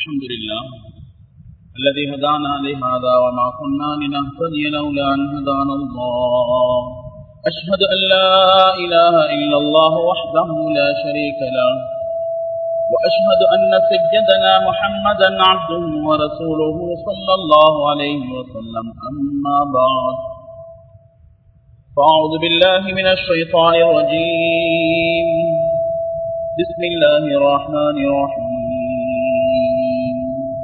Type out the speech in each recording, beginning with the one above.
الحمد لله الذي هدانا لهذا وما كنا لنهتدي لولا أن هدانا الله أشهد أن لا إله إلا الله وحده لا شريك له وأشهد أن سيدنا محمدا عبده ورسوله صلى الله عليه وسلم أما بعد فأعوذ بالله من الشيطان الرجيم بسم الله الرحمن الرحيم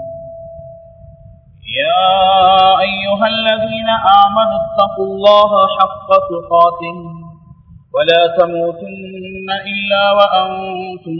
يا أيها الذين آمنوا اتقوا الله حق تقاته ولا تموتن إلا وأنتم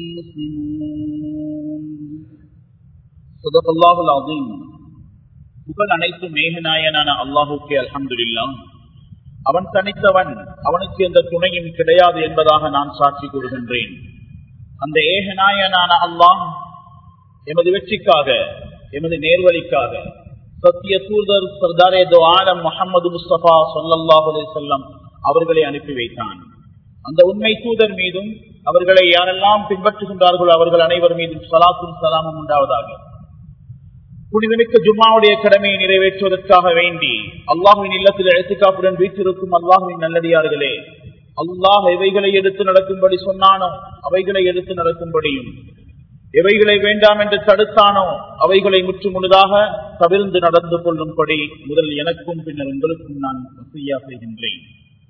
مسلمون صدق الله العظيم புகழ் அனைத்தும் மேகநாயனான அல்லாஹுக்கே அல்ஹம்துலில்லா அவன் தனித்தவன் அவனுக்கு எந்த துணையும் கிடையாது என்பதாக நான் சாட்சி கூறுகின்றேன் அந்த ஏகநாயனான அல்லாஹ் எமது வெற்றிக்காக எமது நேர்வழிக்காக சத்திய தூதர் சர்தாரே தோ ஆலம் முகமது முஸ்தபா சொல்லல்லாஹு செல்லம் அவர்களை அனுப்பி வைத்தான் அந்த உண்மை தூதர் மீதும் அவர்களை யாரெல்லாம் பின்பற்றுகின்றார்களோ அவர்கள் அனைவர் மீதும் சலாத்தும் சலாமும் உண்டாவதாக புனிதமிக்க ஜும்மாவுடைய கடமையை நிறைவேற்றுவதற்காக வேண்டி அல்லாஹுவின் இல்லத்தில் எழுத்துக்காப்புடன் வீட்டிருக்கும் அல்லாஹுவின் நல்லடியார்களே அல்லாஹ் எவைகளை எடுத்து நடக்கும்படி சொன்னானோ அவைகளை எடுத்து நடக்கும்படியும் எவைகளை வேண்டாம் என்று தடுத்தானோ அவைகளை முற்று முழுதாக தவிர்ந்து நடந்து கொள்ளும்படி முதல் எனக்கும் பின்னர் உங்களுக்கும் நான் வசையா செய்கின்றேன்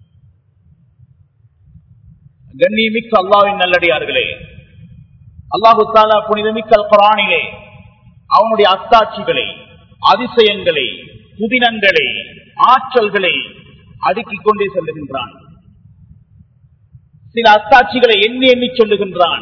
கண்ணியமிக்க அல்லாவின் நல்லடியார்களே அல்லாஹு தாலா புனிதமிக்க குரானிலே அவனுடைய அத்தாட்சிகளை அதிசயங்களை புதினங்களை ஆற்றல்களை அடுக்கிக் கொண்டே செல்லுகின்றான் சில அத்தாட்சிகளை எண்ணி எண்ணி சொல்லுகின்றான்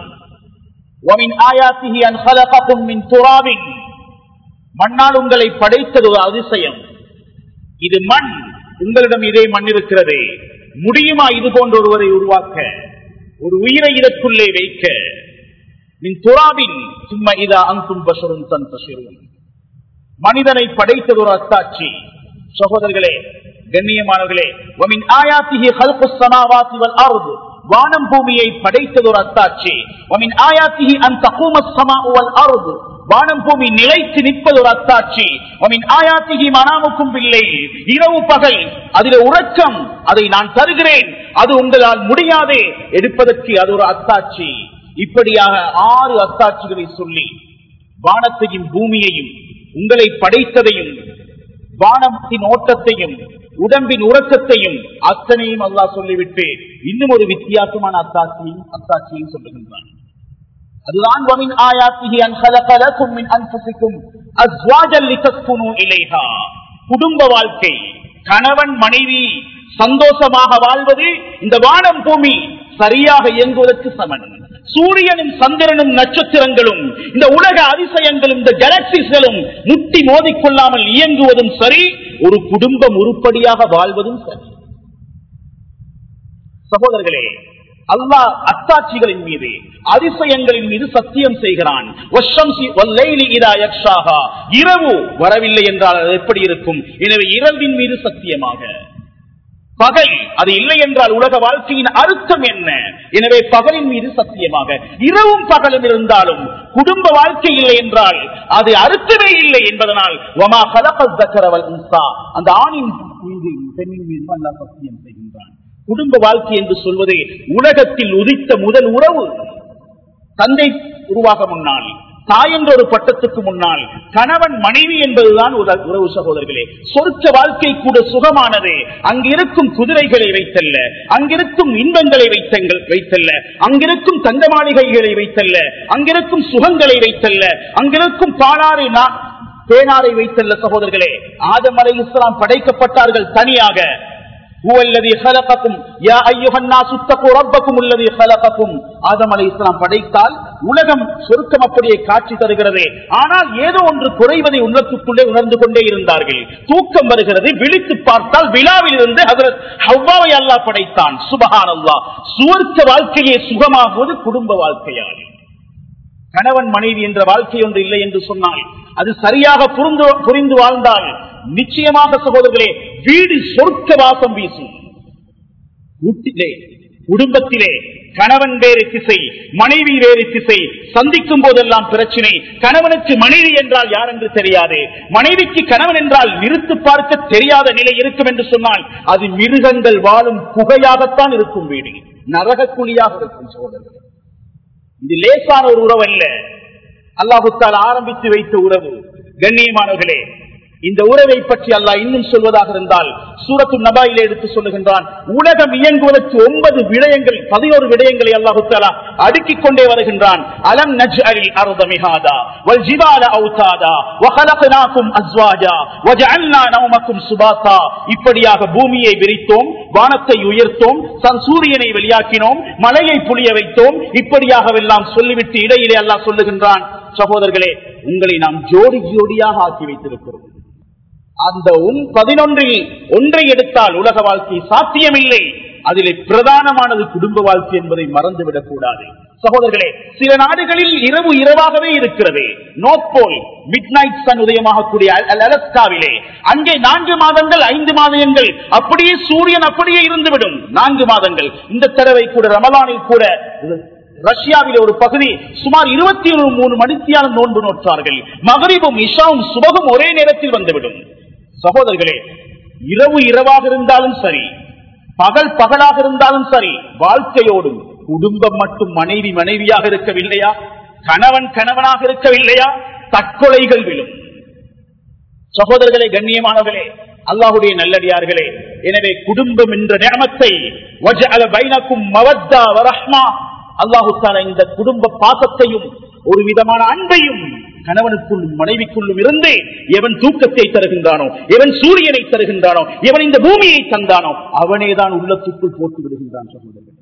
மண்ணால் உங்களை படைத்தது ஒரு அதிசயம் இது மண் உங்களிடம் இதே மண் இருக்கிறது முடியுமா இது போன்ற ஒருவரை உருவாக்க ஒரு உயிரை இதற்குள்ளே வைக்க மின் துறாவின் சும்மா இதா அங்கும் பசரும் தன் பசுரும் மனிதனை படைத்தது ஒரு அத்தாட்சி சகோதரர்களே கண்ணியமானவர்களே ஆயாத்திகி ஹல்கு சமாவாசி வல் அருது வானம் பூமியை படைத்தது ஒரு அத்தாட்சி ஆயாத்திகி அந்த சமாவல் அருது வானம் பூமி நிலைத்து நிற்பது ஒரு அத்தாட்சி ஆயாத்திகி மனாமுக்கும் பிள்ளை இரவு பகல் அதில் உறக்கம் அதை நான் தருகிறேன் அது உங்களால் முடியாதே எடுப்பதற்கு அது ஒரு அத்தாட்சி இப்படியாக ஆறு அத்தாட்சிகளை சொல்லி வானத்தையும் பூமியையும் உங்களை படைத்ததையும் வானத்தின் ஓட்டத்தையும் உடம்பின் உறக்கத்தையும் அத்தனையும் அல்லா சொல்லிவிட்டு இன்னும் ஒரு வித்தியாசமான அத்தாட்சியும் அத்தாட்சியும் சொல்லுகின்றான் அதுதான் வமின் ஆயாத்திகி அன்ஹலகலக்கும் மின் அன்புசிக்கும் அஸ்வாஜல் லிதஸ்குனு இலைஹா குடும்ப வாழ்க்கை கணவன் மனைவி சந்தோஷமாக வாழ்வது இந்த வானம் பூமி சரியாக இயங்குவதற்கு சமன் சூரியனும் சந்திரனும் நட்சத்திரங்களும் இந்த உலக அதிசயங்களும் இந்த கேலக்சிஸ்களும் முட்டி மோதிக்கொள்ளாமல் இயங்குவதும் சரி ஒரு குடும்பம் உருப்படியாக வாழ்வதும் சரி சகோதரர்களே அல்லாஹ் அத்தாட்சிகளின் மீது அதிசயங்களின் மீது சத்தியம் செய்கிறான் இரவு வரவில்லை என்றால் அது எப்படி இருக்கும் எனவே இரவின் மீது சத்தியமாக பகல் அது இல்லை என்றால் உலக வாழ்க்கையின் அர்த்தம் என்ன எனவே பகலின் மீது சத்தியமாக இரவும் பகலும் இருந்தாலும் குடும்ப வாழ்க்கை இல்லை என்றால் அது அர்த்தமே இல்லை என்பதனால் அந்த ஆணின் மீது பெண்ணின் மீது அல்லா சத்தியம் செய்கின்றான் குடும்ப வாழ்க்கை என்று சொல்வது உலகத்தில் உதித்த முதல் உறவு தந்தை உருவாக முன்னால் தாய் என்ற ஒரு பட்டத்துக்கு முன்னால் கணவன் மனைவி என்பதுதான் உறவு சகோதரர்களே சொர்க்க வாழ்க்கை கூட சுகமானது அங்கிருக்கும் குதிரைகளை வைத்தல்ல அங்கிருக்கும் இன்பங்களை வைத்தங்கள் வைத்தல்ல அங்கிருக்கும் தங்க மாளிகைகளை வைத்தல்ல அங்கிருக்கும் சுகங்களை வைத்தல்ல அங்கிருக்கும் பாலாறு பேனாரை வைத்தல்ல சகோதரர்களே ஆதம் அலை இஸ்லாம் படைக்கப்பட்டார்கள் தனியாக படைத்தால் உலகம் சொருக்கம் அப்படியே காட்சி தருகிறது ஆனால் ஏதோ ஒன்று குறைவதை உள்ளத்துக்குள்ளே உணர்ந்து கொண்டே இருந்தார்கள் தூக்கம் வருகிறது விழித்து பார்த்தால் விழாவில் இருந்து ஹவ்வாவை அல்லா படைத்தான் சுபகான் அல்லா சுவர்க்க வாழ்க்கையே சுகமாகுவது குடும்ப வாழ்க்கையால் கணவன் மனைவி என்ற வாழ்க்கை ஒன்று இல்லை என்று சொன்னால் அது சரியாக புரிந்து புரிந்து வாழ்ந்தால் நிச்சயமாக சகோதரர்களே வீடு சொர்க்க வாசம் வீசும் வீட்டிலே குடும்பத்திலே கணவன் வேறு திசை மனைவி வேறு திசை சந்திக்கும் போதெல்லாம் பிரச்சனை கணவனுக்கு மனைவி என்றால் யார் என்று தெரியாது மனைவிக்கு கணவன் என்றால் நிறுத்து பார்க்க தெரியாத நிலை இருக்கும் என்று சொன்னால் அது மிருகங்கள் வாழும் குகையாகத்தான் இருக்கும் வீடு நரக குழியாக இருக்கும் சோதரர்கள் இது லேசான ஒரு உறவு அல்ல அல்லாஹுத்தால் ஆரம்பித்து வைத்த உறவு கண்ணியமானவர்களே இந்த உறவை பற்றி அல்லாஹ் இன்னும் சொல்வதாக இருந்தால் சூரத்து நபாயிலே எடுத்து சொல்லுகின்றான் உலகம் இயங்குவதற்கு ஒன்பது விடயங்கள் பதினோரு விடயங்களை அல்லாஹுத்தாலா அடுக்கிக் கொண்டே வருகின்றான் அலம் நஜ் அலி அருதமிகாதா வல் ஜிபால அவுதாதா வஹலக்னாக்கும் அஸ்வாஜா வஜஅல்னா நௌமக்கும் சுபாத்தா இப்படியாக பூமியை விரித்தோம் வானத்தை உயர்த்தோம் சன் சூரியனை வெளியாக்கினோம் மலையை புளிய வைத்தோம் இப்படியாகவெல்லாம் சொல்லிவிட்டு இடையிலே அல்லாஹ் சொல்லுகின்றான் சகோதரர்களே உங்களை நாம் ஜோடி ஜோடியாக ஆக்கி வைத்திருக்கிறோம் அந்த பதினொன்றில் ஒன்றை எடுத்தால் உலக வாழ்க்கை சாத்தியமில்லை அதிலே பிரதானமானது குடும்ப வாழ்க்கை என்பதை மறந்துவிடக் கூடாது சகோதரர்களே சில நாடுகளில் இரவு இரவாகவே இருக்கிறது நோப்போல் மிட் நைட் சன் உதயமாகக்கூடிய அலஸ்காவிலே அங்கே நான்கு மாதங்கள் ஐந்து மாதங்கள் அப்படியே சூரியன் அப்படியே இருந்துவிடும் நான்கு மாதங்கள் இந்த தடவை கூட ரமலானில் கூட ரஷ்யாவிலே ஒரு பகுதி சுமார் இருபத்தி மூணு மணித்தியாலும் நோன்பு நோற்றார்கள் மகரிபும் இஷாவும் சுபகும் ஒரே நேரத்தில் வந்துவிடும் சகோதரர்களே இரவு இரவாக இருந்தாலும் சரி பகல் பகலாக இருந்தாலும் சரி வாழ்க்கையோடும் குடும்பம் மட்டும் மனைவி மனைவியாக இருக்கவில்லையா கணவன் கணவனாக இருக்கவில்லையா தற்கொலைகள் விழும் சகோதரர்களே கண்ணியமானவர்களே அல்லாஹுடைய நல்லடியார்களே எனவே குடும்பம் என்ற நியமத்தை அல்லாஹு இந்த குடும்ப பாசத்தையும் ஒரு விதமான அன்பையும் கணவனுக்குள்ளும் மனைவிக்குள்ளும் இருந்து எவன் தூக்கத்தை தருகின்றானோ எவன் சூரியனை தருகின்றானோ எவன் இந்த பூமியை தந்தானோ அவனேதான் உள்ளத்துக்குள் போட்டு விடுகின்றான் சகோதரர்கள்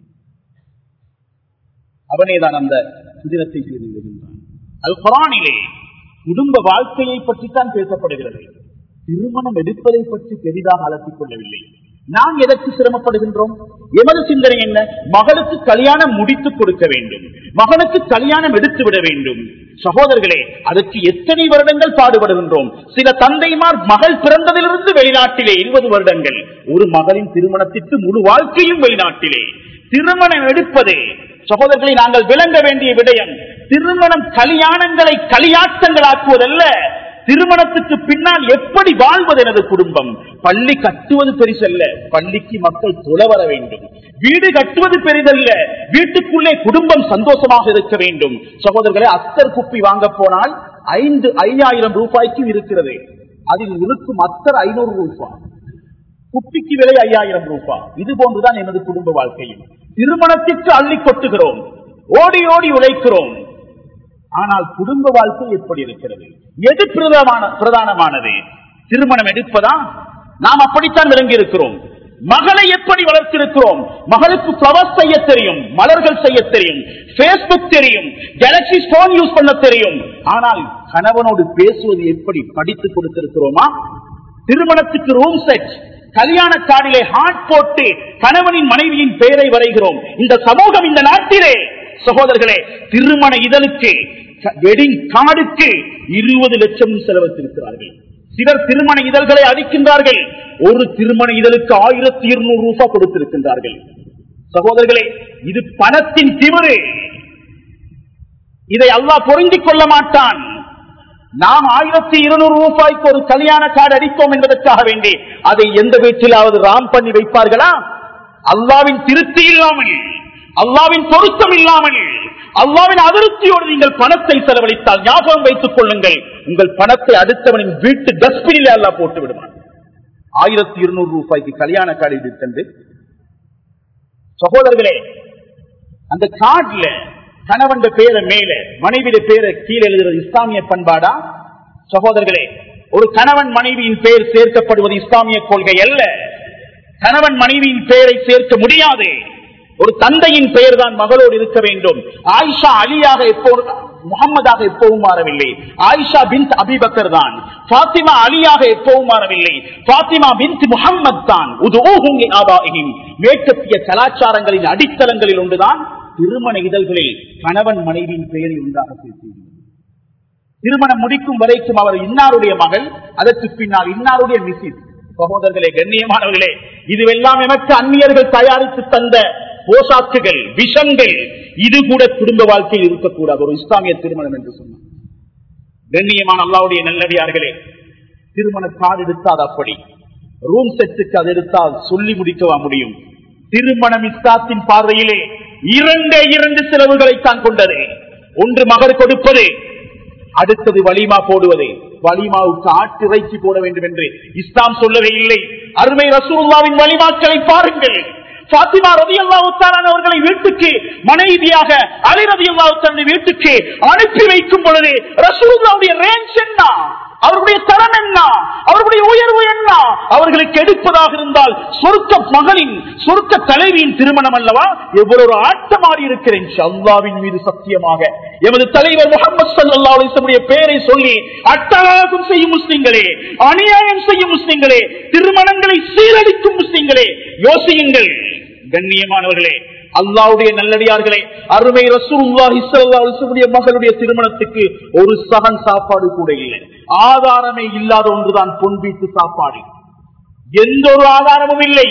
அவனேதான் அந்த புதினத்தை செய்து விடுகின்றான் அது குரானிலே குடும்ப வாழ்க்கையை பற்றித்தான் பேசப்படுகிறது திருமணம் எடுப்பதை பற்றி பெரிதாக அலட்டிக் கொள்ளவில்லை நாம் எதற்கு சிரமப்படுகின்றோம் எமது சிந்தனை என்ன மகளுக்கு கல்யாணம் முடித்து கொடுக்க வேண்டும் மகனுக்கு கல்யாணம் எடுத்து விட வேண்டும் சகோதரர்களே அதற்கு எத்தனை வருடங்கள் பாடுபடுகின்றோம் சில தந்தைமார் மகள் பிறந்ததிலிருந்து வெளிநாட்டிலே இருபது வருடங்கள் ஒரு மகளின் திருமணத்திற்கு முழு வாழ்க்கையும் வெளிநாட்டிலே திருமணம் எடுப்பதே சகோதரர்களை நாங்கள் விளங்க வேண்டிய விடயம் திருமணம் கல்யாணங்களை களியாட்டங்களாக்குவதல்ல திருமணத்துக்கு பின்னால் எப்படி வாழ்வது எனது குடும்பம் பள்ளி கட்டுவது பெரிசல்ல பள்ளிக்கு மக்கள் தொல வர வேண்டும் வீடு கட்டுவது பெரிதல்ல வீட்டுக்குள்ளே குடும்பம் சந்தோஷமாக இருக்க வேண்டும் சகோதரர்களே அத்தர் குப்பி வாங்க போனால் ஐந்து ஐயாயிரம் ரூபாய்க்கும் இருக்கிறது அதில் இருக்கும் அத்தர் ஐநூறு ரூபாய் குப்பிக்கு விலை ஐயாயிரம் ரூபாய் இது போன்றுதான் எனது குடும்ப வாழ்க்கையில் திருமணத்திற்கு அள்ளி கொட்டுகிறோம் ஓடி ஓடி உழைக்கிறோம் ஆனால் குடும்ப வாழ்க்கை எப்படி இருக்கிறது எது பிரதமான பிரதானமானது திருமணம் எடுப்பதா நாம் அப்படித்தான் விளங்கி இருக்கிறோம் மகளை எப்படி வளர்த்திருக்கிறோம் மகளுக்கு பிளவர்ஸ் செய்ய தெரியும் மலர்கள் செய்ய தெரியும் பேஸ்புக் தெரியும் கேலக்சி போன் யூஸ் பண்ண தெரியும் ஆனால் கணவனோடு பேசுவது எப்படி படித்து கொடுத்திருக்கிறோமா திருமணத்துக்கு ரூம் செட் கல்யாண கார்டிலே ஹார்ட் போட்டு கணவனின் மனைவியின் பெயரை வரைகிறோம் இந்த சமூகம் இந்த நாட்டிலே சகோதரர்களே திருமண இதழுக்கு வெட்டிங் கார்டுக்கு இருபது லட்சம் செலவழித்திருக்கிறார்கள் சிலர் திருமண இதழ்களை அடிக்கின்றார்கள் ஒரு திருமண இதழுக்கு ஆயிரத்தி இருநூறு ரூபாய் கொடுத்திருக்கின்றார்கள் சகோதரர்களே இது பணத்தின் திமிரு இதை அல்லாஹ் பொருந்திக் கொள்ள மாட்டான் நாம் ஆயிரத்தி இருநூறு ரூபாய்க்கு ஒரு கல்யாண கார்டு அடித்தோம் என்பதற்காக வேண்டி அதை எந்த வீட்டிலாவது ராம் பண்ணி வைப்பார்களா அல்லாவின் திருப்தி இல்லாமல் அல்லாவின் பொருத்தம் இல்லாமல் அல்லாவின் அதிருப்தியோடு நீங்கள் பணத்தை செலவழித்தால் ஞாபகம் வைத்துக் கொள்ளுங்கள் உங்கள் பணத்தை அடுத்தவனின் வீட்டு டஸ்ட்பினில் அல்லா போட்டு விடுவான் ஆயிரத்தி இருநூறு ரூபாய்க்கு கல்யாண கார்டு எடுத்தது சகோதரர்களே அந்த கார்டுல கணவன் பேரை மேல மனைவிய பேரை கீழே எழுதுறது இஸ்லாமிய பண்பாடா சகோதரர்களே ஒரு கணவன் மனைவியின் பெயர் சேர்க்கப்படுவது இஸ்லாமிய கொள்கை அல்ல கணவன் மனைவியின் பெயரை சேர்க்க முடியாது ஒரு தந்தையின் பெயர் தான் மகளோடு இருக்க வேண்டும் ஆயிஷா அலியாக எப்போது முகமதாக எப்பவும் மாறவில்லை ஆயிஷா பின் அபிபக்கர் தான் பாத்திமா அலியாக எப்பவும் மாறவில்லை பாத்திமா பின் முகம்மது தான் மேற்கத்திய கலாச்சாரங்களின் அடித்தளங்களில் ஒன்றுதான் திருமண இதழ்களில் கணவன் மனைவியின் பெயரை உண்டாக சேர்த்துள்ளது திருமணம் முடிக்கும் வரைக்கும் அவர் இன்னாருடைய மகள் அதற்கு பின்னால் இன்னாருடைய மிசிஸ் சகோதரர்களே கண்ணியமானவர்களே இதுவெல்லாம் எனக்கு அந்நியர்கள் தயாரித்து தந்த போசாக்குகள் விஷங்கள் இது கூட குடும்ப வாழ்க்கையில் இருக்கக்கூடாது ஒரு இஸ்லாமிய திருமணம் என்று சொன்னார் கண்ணியமான அல்லாவுடைய நல்லடியார்களே திருமண கார்டு எடுத்தால் அப்படி ரூம் செட்டுக்கு அது எடுத்தால் சொல்லி முடிக்கவா முடியும் திருமணம் இஸ்லாத்தின் பார்வையிலே இரண்டே இரண்டு செலவுகளைத்தான் கொண்டது ஒன்று மகர் கொடுப்பது அடுத்தது வலிமா போடுவது வலிமாவுக்கு ஆட்டிறைச்சி போட வேண்டும் என்று இஸ்லாம் சொல்லவே இல்லை அருமை ரசூல்லாவின் வலிமாக்களை பாருங்கள் பாத்திமா ரவி அல்லாவுத்தாரான் அவர்களை வீட்டுக்கு மனைவியாக அலி ரவி அல்லாவுத்தாரன் வீட்டுக்கு அனுப்பி வைக்கும் பொழுது ரசூல்லாவுடைய ரேஞ்ச் என்ன அவருடைய தரம் என்ன அவருடைய உயர்வு என்ன அவர்களுக்கு எடுப்பதாக இருந்தால் சொர்க்க மகளின் சொர்க்க தலைவியின் திருமணம் அல்லவா எவ்வளவு ஆட்டமாடி இருக்கிறேன் அல்லாவின் மீது சத்தியமாக எமது தலைவர் முகமது சல்லா அலிசமுடைய பெயரை சொல்லி அட்டகாசம் செய்யும் முஸ்லிம்களே அநியாயம் செய்யும் முஸ்லிம்களே திருமணங்களை சீரழிக்கும் முஸ்லிம்களே யோசியுங்கள் கண்ணியமானவர்களே அல்லாவுடைய நல்லடியார்களே அருமை ரசூலுடைய மகளுடைய திருமணத்துக்கு ஒரு சகன் சாப்பாடு கூட இல்லை ஆதாரமே இல்லாத ஒன்றுதான் பொன் வீட்டு சாப்பாடு எந்த ஒரு ஆதாரமும் இல்லை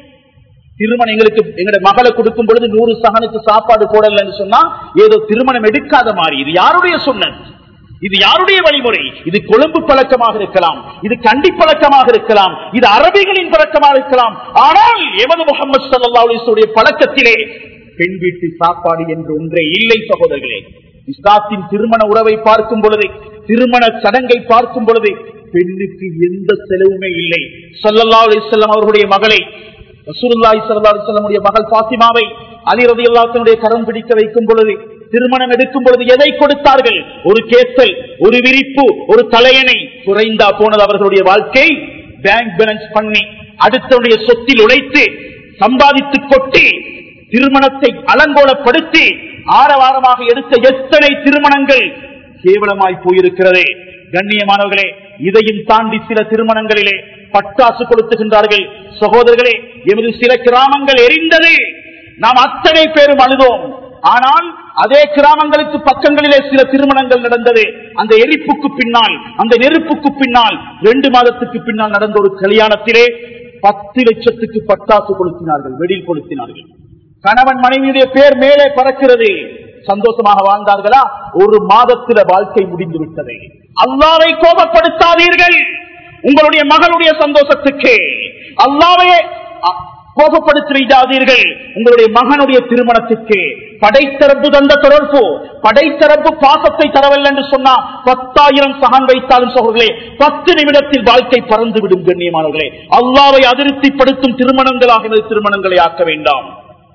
திருமணம் எங்களுக்கு எங்களுடைய மகளை கொடுக்கும் பொழுது நூறு சகனுக்கு சாப்பாடு போடலன்னு சொன்னா ஏதோ திருமணம் எடுக்காத மாதிரி இது யாருடைய சொன்னது இது யாருடைய வழிமுறை இது கொழும்பு பழக்கமாக இருக்கலாம் இது கண்டி பழக்கமாக இருக்கலாம் இது அரபிகளின் பழக்கமாக இருக்கலாம் ஆனால் எமது முகமது சல்லாவுடைய பழக்கத்திலே பெண் வீட்டு சாப்பாடு என்று ஒன்றே இல்லை சகோதரர்களே இஸ்லாத்தின் திருமண உறவை பார்க்கும் பொழுது திருமண சடங்கை பார்க்கும் பொழுது பெண்ணுக்கு எந்த செலவுமே இல்லை சல்லல்லா அலிசல்லாம் அவர்களுடைய மகளை ரசூலுல்லாஹி ஸல்லல்லாஹு அலைஹி வஸல்லமுடைய மகள் பாத்திமாவை அலி ரலியல்லாஹு கரம் பிடிக்க வைக்கும் பொழுது திருமணம் எடுக்கும் பொழுது எதை கொடுத்தார்கள் ஒரு கேசல் ஒரு விரிப்பு ஒரு தலையணை குறைந்தா போனது அவர்களுடைய வாழ்க்கை பேங்க் பேலன்ஸ் பண்ணி அடுத்தவனுடைய சொத்தில் உழைத்து சம்பாதித்து கொட்டி திருமணத்தை அலங்கோலப்படுத்தி ஆரவாரமாக எடுத்த எத்தனை திருமணங்கள் கேவலமாய் போயிருக்கிறது கண்ணியமானவர்களே இதையும் தாண்டி சில திருமணங்களிலே பட்டாசு கொடுத்துகின்றார்கள் சகோதரர்களே எமது சில கிராமங்கள் எரிந்தது நாம் அத்தனை பேரும் அழுதோம் ஆனால் அதே கிராமங்களுக்கு பக்கங்களிலே சில திருமணங்கள் நடந்தது அந்த எரிப்புக்கு பின்னால் அந்த நெருப்புக்கு பின்னால் ரெண்டு மாதத்துக்கு பின்னால் நடந்த ஒரு கல்யாணத்திலே பத்து லட்சத்துக்கு பட்டாசு கொளுத்தினார்கள் வெடில் கொளுத்தினார்கள் கணவன் மனைவியுடைய பேர் மேலே பறக்கிறது சந்தோஷமாக வாழ்ந்தார்களா ஒரு மாதத்தில வாழ்க்கை முடிந்து விட்டது அல்லாவை கோபப்படுத்தாதீர்கள் உங்களுடைய மகளுடைய சந்தோஷத்துக்கு அல்லாவையே கோபப்படுத்தி வைக்காதீர்கள் உங்களுடைய மகனுடைய திருமணத்துக்கு படைத்தரப்பு தந்த தொடர்பு படைத்தரப்பு பாசத்தை தரவில்லை என்று சொன்னா பத்தாயிரம் சகன் வைத்தாலும் சகோதரர்களே பத்து நிமிடத்தில் வாழ்க்கை பறந்து விடும் கண்ணியமானவர்களே அல்லாவை அதிருப்திப்படுத்தும் திருமணங்களாக இந்த திருமணங்களை ஆக்க வேண்டாம்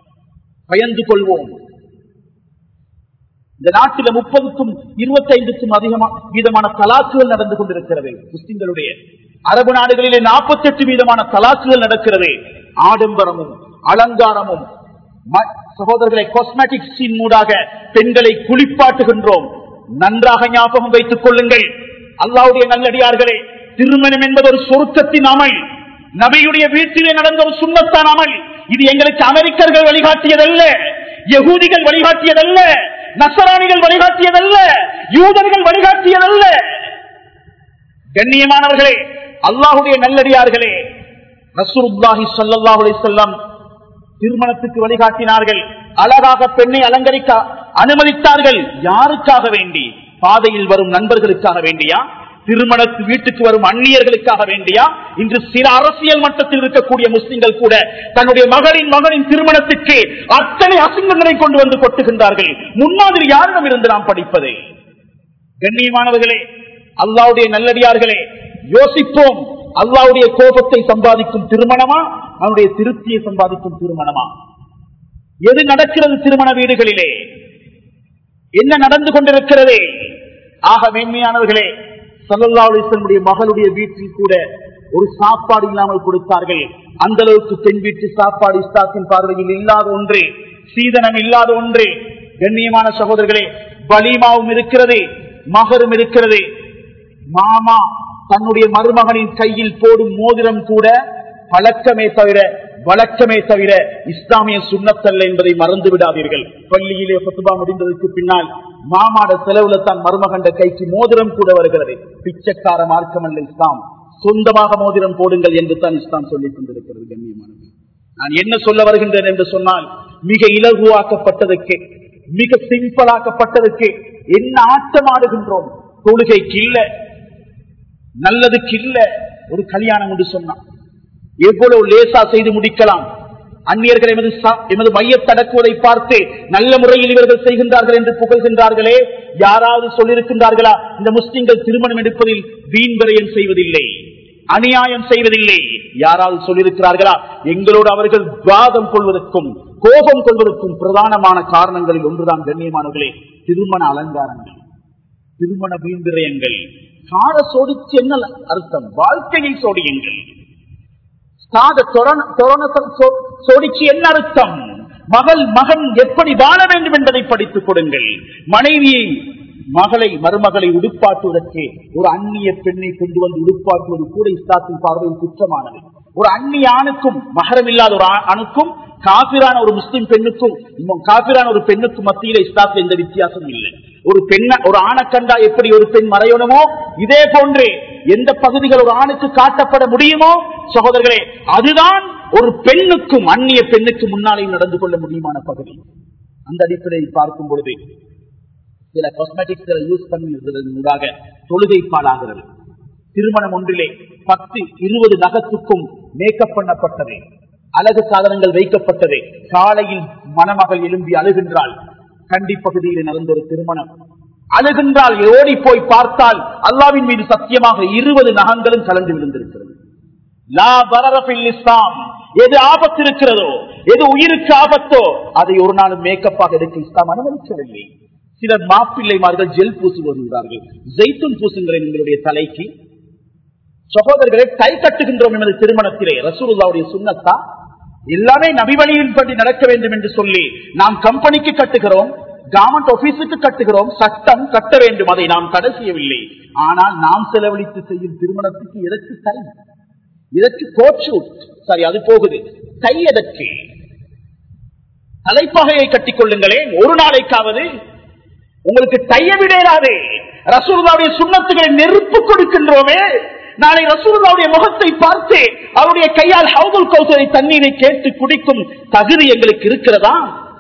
பயந்து கொள்வோம் இந்த நாட்டில முப்பதுக்கும் இருபத்தி ஐந்துக்கும் அதிகமான வீதமான தலாக்குகள் நடந்து கொண்டிருக்கிறது முஸ்லிம்களுடைய அரபு நாடுகளிலே நாற்பத்தி எட்டு வீதமான தலாக்குகள் நடக்கிறது ஆடம்பரமும் அலங்காரமும் சகோதரர்களை காஸ்மெட்டிக்ஸின் மூடாக பெண்களை குளிப்பாட்டுகின்றோம் நன்றாக ஞாபகம் வைத்துக் கொள்ளுங்கள் அல்லாவுடைய நல்லடியார்களே திருமணம் என்பது ஒரு சொருக்கத்தின் அமல் நபியுடைய வீட்டிலே நடந்த ஒரு சுண்ணத்தான் அமல் இது எங்களுக்கு அமெரிக்கர்கள் வழிகாட்டியதல்ல யகூதிகள் வழிகாட்டியதல்ல நசராணிகள் வழிகாட்டியதல்ல யூதர்கள் வழிகாட்டியதல்ல கண்ணியமானவர்களே அல்லாஹுடைய நல்லடியார்களே ரசூலுல்லாஹி ஸல்லல்லாஹு அலைஹி வஸல்லம் திருமணத்துக்கு வழிகாட்டினார்கள் அழகாக பெண்ணை அலங்கரிக்க அனுமதித்தார்கள் யாருக்காக வேண்டி பாதையில் வரும் நண்பர்களுக்காக வேண்டியா திருமணத்து வீட்டுக்கு வரும் அந்நியர்களுக்காக வேண்டியா இன்று சில அரசியல் மட்டத்தில் இருக்கக்கூடிய முஸ்லிம்கள் கூட தன்னுடைய மகளின் மகனின் திருமணத்துக்கு அத்தனை அசிங்கங்களை கொண்டு வந்து கொட்டுகின்றார்கள் முன்மாதிரி யாரிடம் இருந்து நாம் படிப்பது கண்ணியமானவர்களே அல்லாவுடைய நல்லடியார்களே யோசிப்போம் அல்லாவுடைய கோபத்தை சம்பாதிக்கும் திருமணமா அவனுடைய திருப்தியை சம்பாதிக்கும் திருமணமா எது நடக்கிறது திருமண வீடுகளிலே என்ன நடந்து கொண்டிருக்கிறது ஆக மேன்மையானவர்களே சல்லாவுடைய மகளுடைய வீட்டில் கூட ஒரு சாப்பாடு இல்லாமல் கொடுத்தார்கள் அந்த அளவுக்கு பெண் வீட்டு சாப்பாடு இஸ்லாத்தின் பார்வையில் இல்லாத ஒன்று சீதனம் இல்லாத ஒன்று கண்ணியமான சகோதரர்களே பலீமாவும் இருக்கிறது மகரும் இருக்கிறது மாமா தன்னுடைய மருமகனின் கையில் போடும் மோதிரம் கூட பழக்கமே தவிர வழக்கமே தவிர இஸ்லாமிய சுண்ணத்தல்ல என்பதை மறந்து விடாதீர்கள் பள்ளியிலே பத்துபா முடிந்ததற்கு பின்னால் மாமாட செலவுல தான் மருமகண்ட கைக்கு மோதிரம் கூட வருகிறது பிச்சைக்கார மார்க்கம் அல்ல இஸ்லாம் சொந்தமாக மோதிரம் போடுங்கள் என்று தான் இஸ்லாம் சொல்லிக் கொண்டிருக்கிறது கண்ணியமானது நான் என்ன சொல்ல வருகின்றேன் என்று சொன்னால் மிக இலகுவாக்கப்பட்டதற்கு மிக சிம்பிளாக்கப்பட்டதற்கு என்ன ஆட்டமாடுகின்றோம் தொழுகைக்கு இல்ல நல்லதுக்கு இல்ல ஒரு கல்யாணம் என்று சொன்னான் எவ்வளவு லேசா செய்து முடிக்கலாம் அந்நியர்கள் எமது ச- எமது மையத்தடக்குவதை பார்த்து நல்ல முறையில் இவர்கள் செய்கின்றார்கள் என்று புகழ்கின்றார்களே யாராவது சொல்லியிருக்கின்றார்களா இந்த முஸ்லிம்கள் திருமணம் எடுப்பதில் வீண் விரயம் செய்வதில்லை அநியாயம் செய்வதில்லை யாராவது சொல்லியிருக்கிறார்களா எங்களோடு அவர்கள் வாதம் கொள்வதற்கும் கோபம் கொள்வதற்கும் பிரதானமான காரணங்களில் ஒன்றுதான் கண்ணியமானவர்களே திருமண அலங்காரங்கள் திருமண வீண்விரயங்கள் கார சோடிச்சு என்ன அர்த்தம் வாழ்க்கையை சோடியுங்கள் சாத தொரண- தொரண- சோ- சோடிச்சு என்ன அர்த்தம் மகள் மகன் எப்படி வாழ வேண்டும் என்பதை படித்துக் கொடுங்கள் மனைவியை மகளை மருமகளை உடுப்பாட்டுவதற்கு ஒரு அந்நிய பெண்ணை கொண்டு வந்து உடுப்பாட்டுவது கூட இஸ்லாத்தின் பார்வையில் குற்றமானது ஒரு அந்நிய ஆணுக்கும் மகரம் இல்லாத ஒரு ஆ- ஆணுக்கும் காபிரான ஒரு முஸ்லிம் பெண்ணுக்கும் இன்னும் காபிரான ஒரு பெண்ணுக்கும் மத்தியில் இஸ்லாத்தில் எந்த வித்தியாசமும் இல்லை ஒரு பெண்ண ஒரு ஆணை கண்டா எப்படி ஒரு பெண் மறையணுமோ இதே போன்று எந்த பகுதிகள் ஒரு ஆணுக்கு காட்டப்பட முடியுமோ சகோதரர்களே அதுதான் ஒரு பெண்ணுக்கும் அந்நிய பெண்ணுக்கு முன்னாலே நடந்து கொள்ள முடியுமான பகுதி அந்த அடிப்படையில் பார்க்கும் பொழுது சில காஸ்மெட்டிக்ஸ்களை யூஸ் பண்ணுவதற்காக தொழுகை பாடாகிறது திருமணம் ஒன்றிலே பத்து இருபது நகத்துக்கும் மேக்கப் பண்ணப்பட்டது அழகு சாதனங்கள் வைக்கப்பட்டது காலையில் மணமகள் எழும்பி அழுகின்றாள் கண்டி பகுதியில் நடந்த ஒரு திருமணம் அழுகின்றால் ஓடி போய் பார்த்தால் அல்லாவின் மீது சத்தியமாக இருபது நகங்களும் கலந்து விழுந்திருக்கிறது லா பரரபில் இஸ்லாம் எது ஆபத்து இருக்கிறதோ எது உயிருக்கு ஆபத்தோ அதை ஒரு நாள் மேக்கப்பாக எடுக்க இஸ்லாம் அனுமதிக்கவில்லை சிலர் மாப்பிள்ளைமார்கள் ஜெல் பூசி வருகிறார்கள் ஜெய்துன் பூசுங்கள் எங்களுடைய தலைக்கு சகோதரர்களை கை கட்டுகின்றோம் எமது திருமணத்திலே ரசூலுல்லாவுடைய சுண்ணத்தா எல்லாமே நபி வழியின் படி நடக்க வேண்டும் என்று சொல்லி நாம் கம்பெனிக்கு கட்டுகிறோம் கவர்மெண்ட் ஆபீஸுக்கு கட்டுகிறோம் சட்டம் கட்ட வேண்டும் அதை நாம் தடை செய்யவில்லை ஆனால் நாம் செலவழித்து செய்யும் திருமணத்துக்கு எதற்கு கை இதற்கு கோட்சூட் சரி அது போகுது கை எதற்கு தலைப்பகையை கட்டிக் கொள்ளுங்களேன் ஒரு நாளைக்காவது உங்களுக்கு தைய விடையாதே ரசூலுல்லாவுடைய சுண்ணத்துகளை நெருப்பு கொடுக்கின்றோமே நாளை ரசூலுல்லாவுடைய முகத்தை பார்த்து அவருடைய கையால் ஹவுதுல் கௌசரை தண்ணீரை கேட்டு குடிக்கும் தகுதி எங்களுக்கு இருக்கிறதா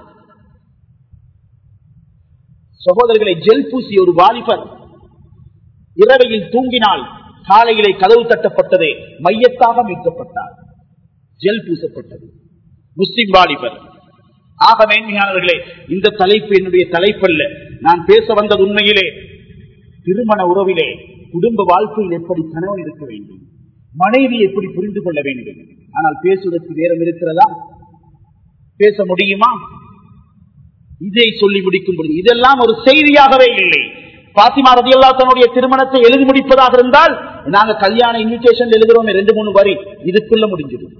சகோதரர்களை ஜெல் பூசி ஒரு வாலிபர் இரவையில் தூங்கினால் காலையிலே கதவு தட்டப்பட்டது மையத்தாக மீட்கப்பட்டார் ஜெல் பூசப்பட்டது முஸ்லிம் வாலிபர் ஆக மேன்மையானவர்களே இந்த தலைப்பு என்னுடைய தலைப்பல்ல நான் பேச வந்தது உண்மையிலே திருமண உறவிலே குடும்ப வாழ்க்கையில் எப்படி கணவன் இருக்க வேண்டும் மனைவி எப்படி புரிந்து கொள்ள வேண்டும் ஆனால் பேசுவதற்கு நேரம் இருக்கிறதா பேச முடியுமா இதை சொல்லி முடிக்கும் பொழுது இதெல்லாம் ஒரு செய்தியாகவே இல்லை பாத்திமா ரதியல்லா தன்னுடைய திருமணத்தை எழுதி முடிப்பதாக இருந்தால் நாங்க கல்யாண இன்விடேஷன் எழுதுறோம் ரெண்டு மூணு வரி இதுக்குள்ள முடிஞ்சிடும்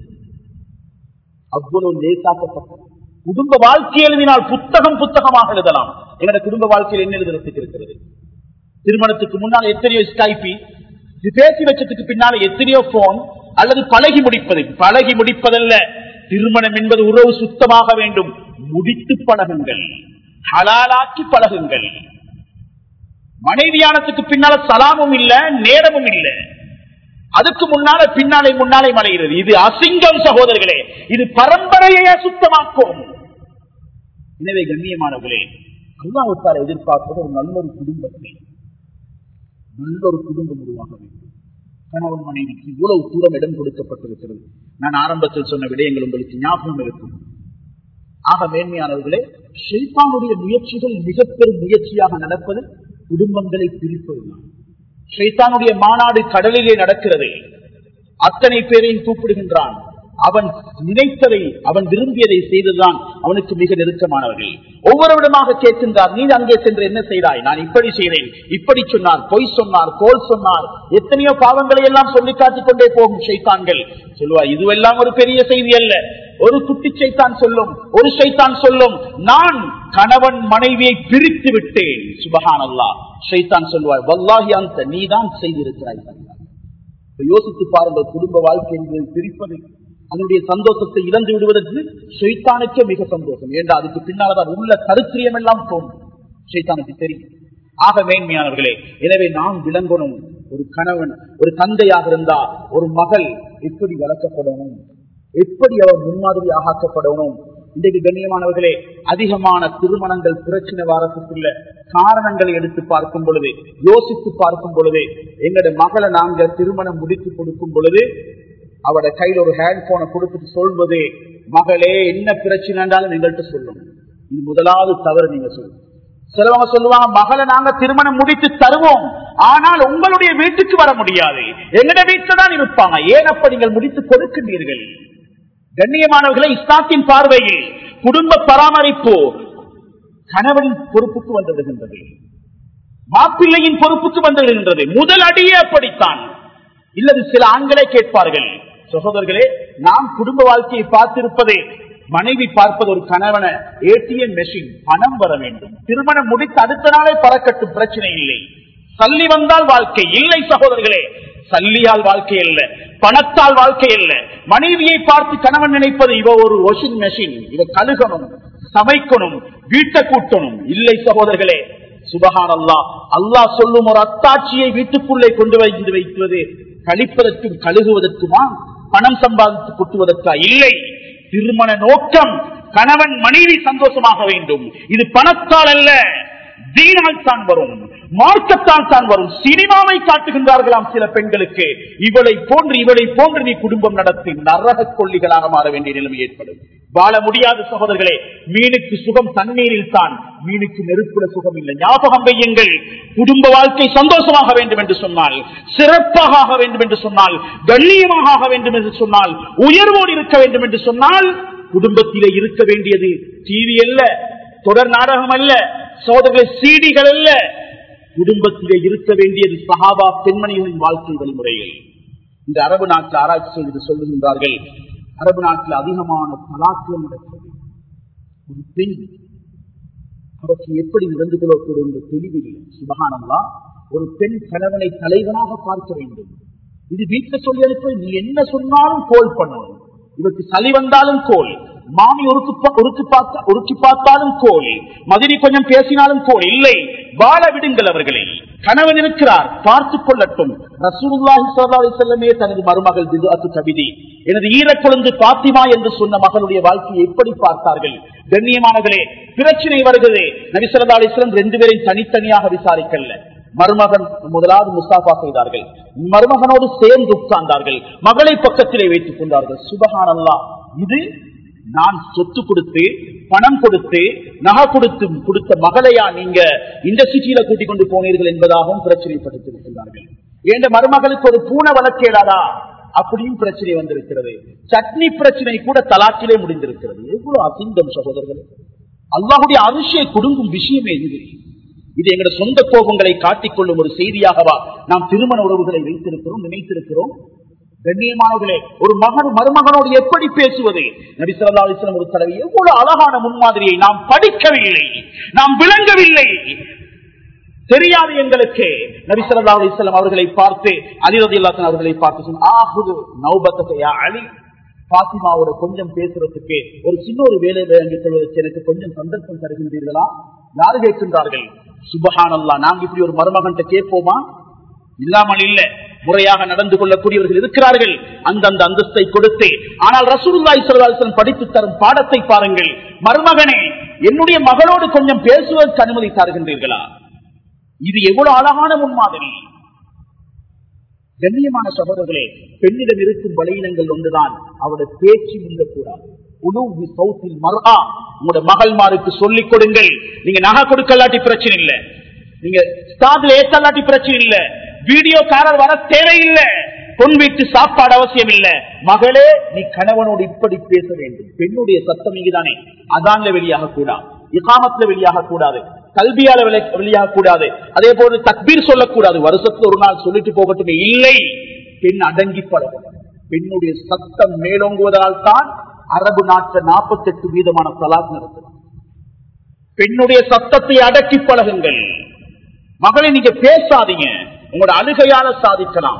அவ்வளவு லேசாக்கப்பட்ட குடும்ப வாழ்க்கை எழுதினால் புத்தகம் புத்தகமாக எழுதலாம் எங்களோட குடும்ப வாழ்க்கையில் என்ன எழுதுறதுக்கு இருக்கிறது திருமணத்துக்கு முன்னால் எத்தனையோ ஸ்கைபி இது பேசி வச்சதுக்கு பின்னால எத்தனையோ போன் அல்லது பழகி முடிப்பது பழகி முடிப்பதல்ல திருமணம் என்பது உறவு சுத்தமாக வேண்டும் முடித்து பழகுங்கள் ஹலாலாக்கி பழகுங்கள் மனைவியானத்துக்கு பின்னால சலாமும் இல்ல நேரமும் இல்ல அதுக்கு முன்னால பின்னாலே முன்னாலே மலைகிறது இது அசிங்கம் சகோதரர்களே இது பரம்பரையை சுத்தமாக்கும் எனவே கண்ணியமானவர்களே அல்லாவுத்தால் எதிர்பார்ப்பது ஒரு நல்ல ஒரு குடும்பத்தை நல்ல ஒரு குடும்பம் உருவாக வேண்டும் கணவன் மனைவிக்கு இவ்வளவு தூரம் இடம் கொடுக்கப்பட்டிருக்கிறது நான் ஆரம்பத்தில் சொன்ன விடயங்கள் உங்களுக்கு ஞாபகம் இருக்கும் ஆக மேன்மையானவர்களே ஷெய்தானுடைய முயற்சிகள் மிக பெரும் முயற்சியாக நடப்பது குடும்பங்களை பிரிப்பதுதான் ஷைத்தானுடைய மாநாடு கடலிலே நடக்கிறது அத்தனை பேரையும் கூப்பிடுகின்றான் அவன் நினைத்ததை அவன் விரும்பியதை செய்ததுதான் அவனுக்கு மிக நெருக்கமானவர்கள் ஒவ்வொருவிடமாக கேட்கின்றார் நீ அங்கே சென்று என்ன செய்தாய் நான் இப்படி செய்தேன் இப்படி சொன்னார் பொய் சொன்னார் கோல் சொன்னார் எத்தனையோ பாவங்களை எல்லாம் சொல்லி காட்டிக் கொண்டே போகும் ஷைத்தான்கள் சொல்லுவா இதுவெல்லாம் ஒரு பெரிய செய்தி அல்ல ஒரு குட்டி சைத்தான் சொல்லும் ஒரு சைத்தான் சொல்லும் நான் கணவன் மனைவியை பிரித்து விட்டேன் சுபஹான் அல்லா ஷைத்தான் சொல்வார் வல்லாஹி அந்த நீதான் செய்திருக்கிறாய் யோசித்து பாருங்கள் குடும்ப வாழ்க்கை என்பதை பிரிப்பது அதனுடைய சந்தோஷத்தை இழந்து விடுவதற்கு ஷைத்தானுக்கே மிக சந்தோஷம் ஏண்டா அதுக்கு பின்னால்தான் உள்ள கருத்திரியம் எல்லாம் தோணும் ஷைத்தானுக்கு தெரியும் ஆக மேன்மையானவர்களே எனவே நாம் விளங்கணும் ஒரு கணவன் ஒரு தந்தையாக இருந்தா ஒரு மகள் எப்படி வளர்க்கப்படணும் எப்படி அவர் முன்மாதிரியாக ஆக்கப்படணும் இன்றைக்கு கண்ணியமானவர்களே அதிகமான திருமணங்கள் பிரச்சனை வாரத்துக்குள்ள காரணங்களை எடுத்து பார்க்கும் பொழுது யோசித்து பார்க்கும் பொழுது எங்களுடைய மகளை நாங்க திருமணம் முடித்து கொடுக்கும் பொழுது அவட கையில் ஒரு ஹேண்ட் போனை கொடுத்துட்டு சொல்வது மகளே என்ன பிரச்சனை என்றாலும் எங்கள்கிட்ட சொல்லும் இது முதலாவது தவறு நீங்க சொல்லுங்க சிலவங்க சொல்லுவாங்க மகளை நாங்க திருமணம் முடித்து தருவோம் ஆனால் உங்களுடைய வீட்டுக்கு வர முடியாது எங்கட வீட்டுல தான் இருப்பாங்க ஏன் அப்ப நீங்கள் முடித்து கொடுக்கின்றீர்கள் கண்ணியமானவர்களை இஸ்லாத்தின் பார்வையில் குடும்ப பராமரிப்பு கணவனின் பொறுப்புக்கு வந்துவிடுகின்றது மாப்பிள்ளையின் பொறுப்புக்கு வந்துவிடுகின்றது முதல் அடியே அப்படித்தான் இல்லது சில ஆண்களே கேட்பார்கள் சகோதரர்களே நாம் குடும்ப வாழ்க்கையை பார்த்திருப்பதே மனைவி பார்ப்பது ஒரு கணவன ஏடிஎம் மெஷின் பணம் வர வேண்டும் திருமணம் முடித்து அடுத்த நாளே பறக்கட்டும் பிரச்சனை இல்லை சல்லி வந்தால் வாழ்க்கை இல்லை சகோதரர்களே சல்லியால் வாழ்க்கை அல்ல பணத்தால் வாழ்க்கை அல்ல மனைவியை பார்த்து கணவன் நினைப்பது இவ ஒரு வாஷிங் மெஷின் இவ கழுகணும் சமைக்கணும் வீட்டை கூட்டணும் இல்லை சகோதரர்களே சுபகான் அல்லா அல்லாஹ் சொல்லும் ஒரு அத்தாட்சியை வீட்டுக்குள்ளே கொண்டு வந்து வைக்கிறது கழிப்பதற்கும் கழுகுவதற்குமா பணம் சம்பாதித்து கொட்டுவதற்கா இல்லை திருமண நோக்கம் கணவன் மனைவி சந்தோஷமாக வேண்டும் இது பணத்தால் அல்ல தீனால் தான் வரும் மார்க்கத்தால் தான் வரும் சினிமாவை காட்டுகின்றார்களாம் சில பெண்களுக்கு இவளை போன்று இவளை போன்று நீ குடும்பம் நடத்தி நரக கொல்லிகளாக மாற வேண்டிய நிலைமை ஏற்படும் வாழ முடியாத சகோதரர்களே மீனுக்கு சுகம் தண்ணீரில் தான் மீனுக்கு நெருப்புல சுகம் இல்லை ஞாபகம் வையுங்கள் குடும்ப வாழ்க்கை சந்தோஷமாக வேண்டும் என்று சொன்னால் சிறப்பாக ஆக வேண்டும் என்று சொன்னால் கண்ணியமாக ஆக வேண்டும் என்று சொன்னால் உயர்வோடு இருக்க வேண்டும் என்று சொன்னால் குடும்பத்திலே இருக்க வேண்டியது டிவி அல்ல தொடர் நாடகம் அல்ல சோதனை சீடிகள் அல்ல குடும்பத்திலே இருக்க வேண்டியது சஹாபா பெண்மணிகளின் வாழ்க்கை வழிமுறைகள் இந்த அரபு நாட்டில் ஆராய்ச்சி செய்து சொல்லுகின்றார்கள் அரபு நாட்டில் அதிகமான கலாச்சாரம் நடக்கிறது ஒரு பெண் அவருக்கு எப்படி நடந்து கொள்ளக்கூடும் என்ற தெளிவில்லை சுபகானந்தா ஒரு பெண் கணவனை தலைவனாக பார்க்க வேண்டும் இது வீட்டில் சொல்லி அனுப்ப நீ என்ன சொன்னாலும் கோல் பண்ணணும் இவருக்கு சளி வந்தாலும் கோல் மாமி உருக்கு பார்த்தா உருக்கி பார்த்தாலும் கோல் மதினி கொஞ்சம் பேசினாலும் கோல் இல்லை வாழ விடுங்கள் அவர்களை கணவன் இருக்கிறார் பார்த்துக் கொள்ளட்டும் ரசூலுல்லாஹி ஸல்லல்லாஹு அலைஹி வஸல்லமே தனது மருமகள் பிதுஅத்து கவிதை எனது ஈரக்குழந்து பாத்திமா என்று சொன்ன மகளுடைய வாழ்க்கையை எப்படி பார்த்தார்கள் கண்ணியமானவர்களே பிரச்சனை வருகிறது நபி ஸல்லல்லாஹு அலைஹி வஸல்லம் ரெண்டு பேரையும் தனித்தனியாக விசாரிக்கல மருமகன் முதலாவது முஸ்தாபா செய்தார்கள் மருமகனோடு சேர்ந்து உட்கார்ந்தார்கள் மகளை பக்கத்திலே வைத்துக் கொண்டார்கள் சுபகான் அல்லா இது நான் சொத்து கொடுத்து பணம் கொடுத்து நகை கொடுத்து கொடுத்த மகளையா நீங்க இந்த சிட்டியில கூட்டிக் கொண்டு போனீர்கள் என்பதாகவும் பிரச்சனைப்படுத்திருக்கிறார்கள் என்ற மருமகளுக்கு ஒரு பூனை வளர்க்கேடாதா அப்படியும் பிரச்சனை வந்திருக்கிறது சட்னி பிரச்சனை கூட தலாக்கிலே முடிந்திருக்கிறது எவ்வளவு அசிங்கம் சகோதரர்கள் அல்லாஹுடைய அரிசியை கொடுங்கும் விஷயமே இது இது எங்களுடைய சொந்த கோபங்களை காட்டிக்கொள்ளும் ஒரு செய்தியாகவா நாம் திருமண உறவுகளை வைத்திருக்கிறோம் நினைத்திருக்கிறோம் கண்ணியமானவர்களே ஒரு மகன் மருமகனோடு எப்படி பேசுவது நபி சொல்லா அலிஸ்லாம் ஒரு தடவை எவ்வளவு அழகான முன்மாதிரியை நாம் படிக்கவில்லை நாம் விளங்கவில்லை தெரியாது எங்களுக்கு நபி சொல்லா அலிஸ்லாம் அவர்களை பார்த்து அலிரதி அல்லாத்தன் அவர்களை பார்த்து ஆகுது நௌபத்தையா அலி பாத்திமாவோட கொஞ்சம் பேசுறதுக்கு ஒரு சின்ன ஒரு வேலை வாங்கிக் கொள்வதற்கு எனக்கு கொஞ்சம் சந்தர்ப்பம் தருகின்றீர்களா யாரு கேட்கின்றார்கள் சுபஹானல்லா நாங்க இப்படி ஒரு மருமகன்ட்ட கேட்போமா இல்லாமல் இல்ல முறையாக நடந்து கொள்ளக்கூடியவர்கள் இருக்கிறார்கள் அந்தந்த அந்தஸ்தை கொடுத்து ஆனால் ரசூலுல்லாய் செல்வாசன் படித்து தரும் பாடத்தை பாருங்கள் மருமகனே என்னுடைய மகளோடு கொஞ்சம் பேசுவதற்கு அனுமதி தருகின்றீர்களா இது எவ்வளவு அழகான முன்மாதிரி கண்ணியமான சகோதரர்களே பெண்ணிடம் இருக்கும் பலவீனங்கள் ஒன்றுதான் அவருடைய பேச்சு முந்தக்கூடாது உணவு சௌத்தில் மர்ஆ உங்களோட மகள்மாருக்கு சொல்லிக் கொடுங்கள் நீங்க நகை கொடுக்கலாட்டி பிரச்சனை இல்லை நீங்க ஸ்டார்ட்ல ஏற்றலாட்டி பிரச்சனை இல்ல வீடியோக்காரர் வர தேவையில்லை பொன் வீட்டு சாப்பாடு அவசியம் இல்ல மகளே நீ கணவனோடு இப்படி பேச வேண்டும் பெண்ணுடைய சத்தம் இங்குதானே அதான்ல வெளியாக கூடாது இகாமத்துல வெளியாக கூடாது கல்வியால வெளியாக கூடாது அதே போல தக்பீர் சொல்லக்கூடாது வருஷத்துல ஒரு நாள் சொல்லிட்டு போகட்டுமே இல்லை பெண் அடங்கி பழகும் பெண்ணுடைய சத்தம் மேலோங்குவதால் தான் அரபு நாட்டில் நாற்பத்தி எட்டு வீதமான தலாக் நடக்குது பெண்ணுடைய சத்தத்தை அடக்கி பழகுங்கள் மகளை நீங்க பேசாதீங்க உங்களோட அழுகையால சாதிக்கலாம்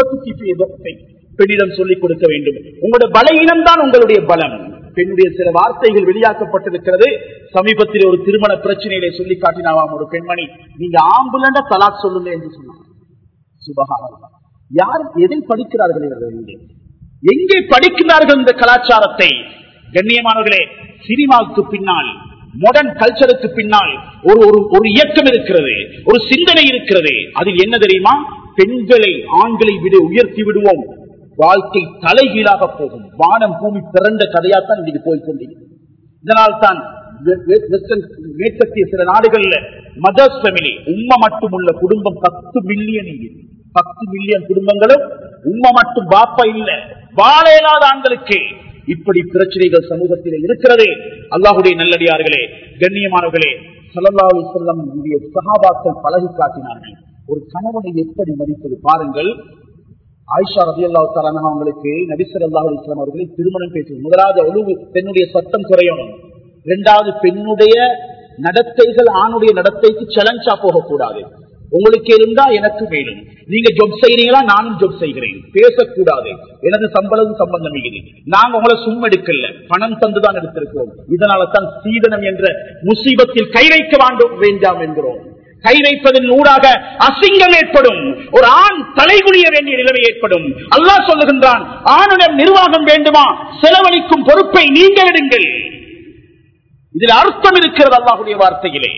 பெண்ணிடம் சொல்லிக் கொடுக்க வேண்டும் உங்களோட பலவீனம் தான் உங்களுடைய பலம் பெண்ணுடைய சில வார்த்தைகள் வெளியாக்கப்பட்டிருக்கிறது சமீபத்தில் ஒரு திருமண பிரச்சனையிலே சொல்லி காட்டினாவாம் ஒரு பெண்மணி நீங்க ஆம்புலண்ட தலாக் சொல்லுங்க என்று சொன்னாங்க சுபகாரம் யார் எதை படிக்கிறார்கள் இவர்கள் எங்கே படிக்கிறார்கள் இந்த கலாச்சாரத்தை கண்ணியமானவர்களே சினிமாவுக்கு பின்னால் மாடர்ன் கல்ச்சருக்கு பின்னால் ஒரு ஒரு ஒரு இயக்கம் இருக்கிறது ஒரு சிந்தனை இருக்கிறது அதில் என்ன தெரியுமா பெண்களை ஆண்களை விட உயர்த்தி விடுவோம் வாழ்க்கை தலைகீழாக போகும் வானம் பூமி பிறந்த கதையாத்தான் இன்னைக்கு போய்கொண்டிருக்கிறது இதனால் தான் வெ- வெ- வெஸ்டர்ன் மேற்கத்திய சில நாடுகள்ல மதர்ஸ் ஃபேமிலி உண்மை மட்டும் உள்ள குடும்பம் பத்து மில்லியன் பத்து மில்லியன் குடும்பங்களும் உண்மை மட்டும் பாப்பா இல்ல வாழ இயலாத ஆண்களுக்கு இப்படி பிரச்சனைகள் சமூகத்தில் இருக்கிறது அல்லாஹுடைய நல்லடியார்களே கண்ணியமானவர்களே சல்லல்லாஹு செல்லம் சகாபாக்கள் பழகி காட்டினார்கள் ஒரு கணவனை எப்படி மதிப்பது பாருங்கள் ஆயிஷா ரதி அல்லாஹ் தரான அவங்களுக்கு நபிசர் அல்லாஹ் இஸ்லாம் அவர்களை திருமணம் பேசுவது முதலாவது ஒழுங்கு பெண்ணுடைய சத்தம் குறையணும் இரண்டாவது பெண்ணுடைய நடத்தைகள் ஆணுடைய நடத்தைக்கு சேலஞ்சா போகக்கூடாது உங்களுக்கு இருந்தா எனக்கு வேணும் நீங்க ஜொப் செய்யறீங்களா நானும் ஜொப் செய்கிறேன் பேசக்கூடாது எனது சம்பளம் சம்பந்தம் இது நாங்க உங்களை சும்மா எடுக்கல பணம் தந்துதான் எடுத்திருக்கிறோம் இதனால தான் சீதனம் என்ற முசீபத்தில் கை வைக்க வேண்டும் வேண்டாம் என்கிறோம் கை வைப்பதன் ஊடாக அசிங்கம் ஏற்படும் ஒரு ஆண் தலைகுனிய வேண்டிய நிலைமை ஏற்படும் அல்லாஹ் சொல்லுகின்றான் ஆணிடம் நிர்வாகம் வேண்டுமா செலவழிக்கும் பொறுப்பை நீங்கள் எடுங்கள் இதில் அர்த்தம் இருக்கிறது அல்லாஹுடைய வார்த்தையிலே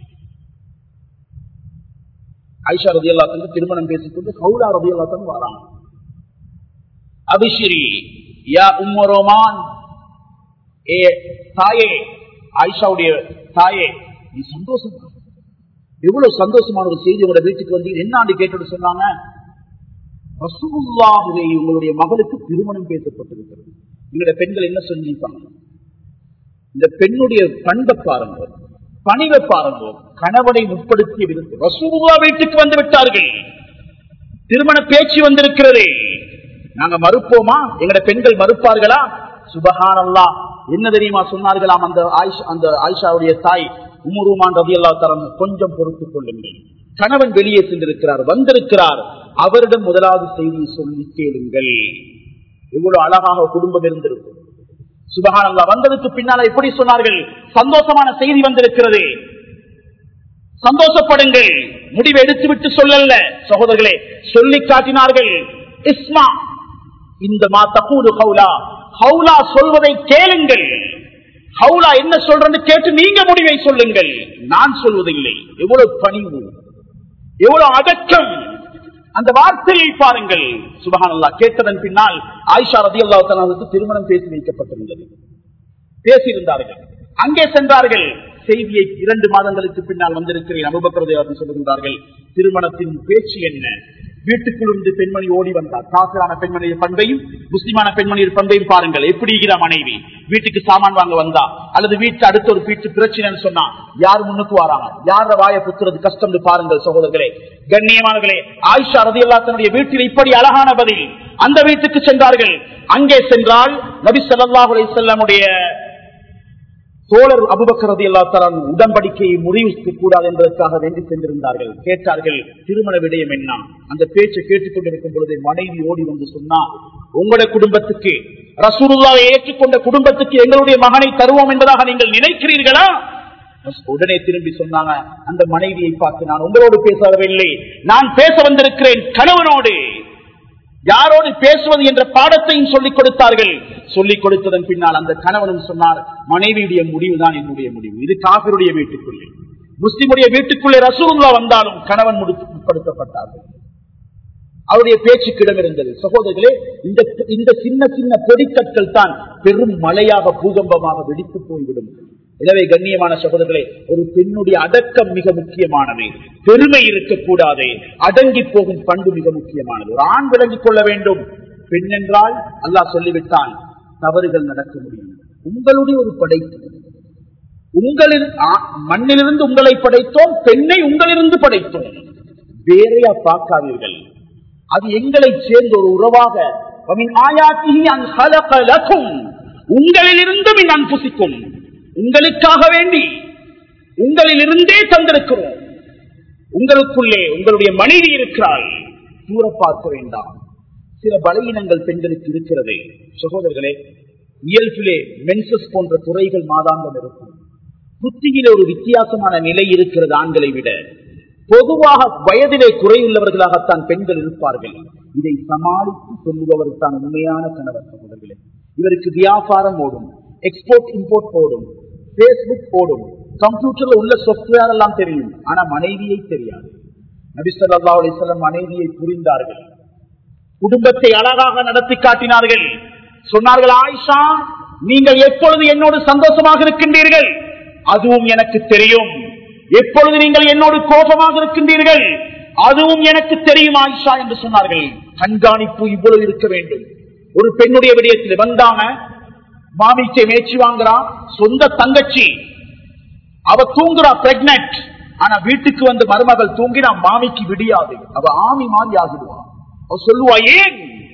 ஐஷா ரதி அல்லா திருமணம் பேசிக்கொண்டு கவுலா ரதி அல்லா வரான் அபிஷிரி யா உம்மரோமான் ஏ தாயே ஆயிஷாவுடைய தாயே நீ சந்தோஷம் எவ்வளவு சந்தோஷமான ஒரு செய்தி உங்களோட வீட்டுக்கு வந்து என்னாண்டு கேட்டு சொன்னாங்க ரசூலுல்லாஹுவை உங்களுடைய மகளுக்கு திருமணம் பேசப்பட்டிருக்கிறது எங்களுடைய பெண்கள் என்ன செஞ்சிருப்பாங்க இந்த பெண்ணுடைய பண்பை பாருங்க பணிவை பாருங்க கணவனை முற்படுத்திய விதத்தில் ரசூலுல்லா வீட்டுக்கு வந்து விட்டார்கள் திருமண பேச்சு வந்திருக்கிறது நாங்க மறுப்போமா எங்களுடைய பெண்கள் மறுப்பார்களா சுபஹானல்லா என்ன தெரியுமா சொன்னார்களாம் அந்த ஆயிஷா அந்த ஆயிஷாவுடைய தாய் உமுருமான் ரவி அல்லா தரம் கொஞ்சம் பொறுத்துக் கொள்ளுங்கள் கணவன் வெளியே சென்றிருக்கிறார் வந்திருக்கிறார் அவரிடம் முதலாவது செய்தியை சொல்லி கேளுங்கள் எவ்வளவு அழகாக குடும்பம் இருந்திருக்கும் சுபகானந்தா வந்ததுக்கு பின்னால எப்படி சொன்னார்கள் சந்தோஷமான செய்தி வந்திருக்கிறது சந்தோஷப்படுங்கள் முடிவு எடுத்துவிட்டு சொல்லல சகோதரர்களே சொல்லி காட்டினார்கள் இஸ்மா இந்த மா தகூது ஹவுலா ஹவுலா சொல்வதை கேளுங்கள் ஹவுலா என்ன சொல்றன்னு கேட்டு நீங்க முடிவை சொல்லுங்கள் நான் சொல்வதில்லை எவ்வளவு பணிவு எவ்வளவு அடக்கம் அந்த வார்த்தையை பாருங்கள் சுபஹானல்லா கேட்டதன் பின்னால் ஆயிஷா ரதி அல்லாவுக்கு திருமணம் பேசி வைக்கப்பட்டிருந்தது பேசியிருந்தார்கள் அங்கே சென்றார்கள் செய்தியை இரண்டு மாதங்களுக்கு பின்னால் வந்திருக்கிறேன் அபுபக்கரதை அவர்கள் சொல்லுகின்றார்கள் திருமணத்தின் பேச்சு என்ன வீட்டுக்குள் இருந்து பெண்மணி ஓடி வந்தார் காசரான பெண்மணிய பண்பையும் முஸ்லிமான பெண்மணியின் பண்பையும் பாருங்கள் எப்படி இருக்கிற மனைவி வீட்டுக்கு சாமான் வாங்க வந்தா அல்லது வீட்டு அடுத்த ஒரு வீட்டு பிரச்சனைன்னு சொன்னா யார் முன்னுக்கு வராங்க யார வாய புத்துறது கஷ்டம் பாருங்கள் சகோதரர்களே கண்ணியமானர்களே ஆயிஷா ரதி தன்னுடைய வீட்டில் இப்படி அழகான பதில் அந்த வீட்டுக்கு சென்றார்கள் அங்கே சென்றால் நபி ஸல்லல்லாஹு அலைஹி வஸல்லமுடைய தோழர் அபுபக்கரதி எல்லாத்தாரான் உடன்படிக்கையை முறிவிக்க கூடாது என்பதற்காக வேண்டி சென்றிருந்தார்கள் கேட்டார்கள் திருமண விடயம் என்ன அந்த பேச்சை கேட்டுக் கொண்டிருக்கும் பொழுது மனைவி ஓடி வந்து சொன்னா உங்களுடைய குடும்பத்துக்கு ரசூலுல்லாவை ஏற்றுக்கொண்ட குடும்பத்துக்கு எங்களுடைய மகனை தருவோம் என்பதாக நீங்கள் நினைக்கிறீர்களா உடனே திரும்பி சொன்னாங்க அந்த மனைவியை பார்த்து நான் உங்களோடு பேச வரவில்லை நான் பேச வந்திருக்கிறேன் கணவனோடு யாரோடு பேசுவது என்ற பாடத்தையும் சொல்லிக் கொடுத்தார்கள் சொல்லிக் கொடுத்ததன் பின்னால் அந்த கணவனும் சொன்னார் மனைவியுடைய முடிவுதான் என்னுடைய முடிவு இது காபிருடைய வீட்டுக்குள்ளே முஸ்லிமுடைய வீட்டுக்குள்ளே ரசூல்லா வந்தாலும் கணவன் முற்படுத்தப்பட்டார்கள் அவருடைய பேச்சுக்கு இடம் இருந்தது சகோதரர்களே இந்த இந்த சின்ன சின்ன பொடிக்கற்கள் தான் பெரும் மழையாக பூகம்பமாக வெடித்து போய்விடும் எனவே கண்ணியமான சகோதரர்களே ஒரு பெண்ணுடைய அடக்கம் மிக முக்கியமானது பெருமை இருக்கக்கூடாது அடங்கி போகும் பண்பு மிக முக்கியமானது ஒரு ஆண் விளங்கிக் கொள்ள வேண்டும் பெண் என்றால் அல்லாஹ் சொல்லிவிட்டான் தவறுகள் நடக்க முடியும் உங்களுடைய ஒரு படைப்பு உங்களில் மண்ணிலிருந்து உங்களை படைத்தோம் பெண்ணை உங்களிலிருந்து படைத்தோம் வேறையா பார்க்காதீர்கள் அது எங்களை சேர்ந்த ஒரு உறவாக உங்களிலிருந்து மின் அன்புசிக்கும் உங்களுக்காக வேண்டி உங்களிலிருந்தே தந்திருக்கிறோம் உங்களுக்குள்ளே உங்களுடைய மனைவி இருக்கிறாள் தூர பார்க்க வேண்டாம் சில பலவீனங்கள் பெண்களுக்கு இருக்கிறது சகோதரர்களே இயல்பிலே மென்சஸ் போன்ற துறைகள் மாதாந்தம் இருக்கும் புத்தியிலே ஒரு வித்தியாசமான நிலை இருக்கிறது ஆண்களை விட பொதுவாக வயதிலே குறையுள்ளவர்களாகத்தான் பெண்கள் இருப்பார்கள் இதை சமாளித்து சொல்லுபவர் தான் உண்மையான கணவர் சகோதரர்களே இவருக்கு வியாபாரம் ஓடும் எக்ஸ்போர்ட் இம்போர்ட் போடும் பேஸ்புக் போடும் கம்ப்யூட்டர்ல உள்ள சாப்ட்வேர் எல்லாம் தெரியும் ஆனா மனைவியை தெரியாது நபிசல்லா அலிஸ்லாம் மனைவியை புரிந்தார்கள் குடும்பத்தை அழகாக நடத்தி காட்டினார்கள் சொன்னார்கள் ஆயிஷா நீங்கள் எப்பொழுது என்னோடு சந்தோஷமாக இருக்கின்றீர்கள் அதுவும் எனக்கு தெரியும் எப்பொழுது நீங்கள் என்னோடு கோபமாக இருக்கின்றீர்கள் அதுவும் எனக்கு தெரியும் ஆயிஷா என்று சொன்னார்கள் கண்காணிப்பு இவ்வளவு இருக்க வேண்டும் ஒரு பெண்ணுடைய விடயத்தில் வந்தாங்க மாமிச்சை மேய்ச்சி வாங்குறான் சொந்த தங்கச்சி அவ தூங்குறா பிரெக்னன்ட் ஆனா வீட்டுக்கு வந்து மருமகள் தூங்கினா மாமிக்கு விடியாது அவ ஆமி மாதிரி ஆகிடுவா அவ சொல்லுவா ஏன்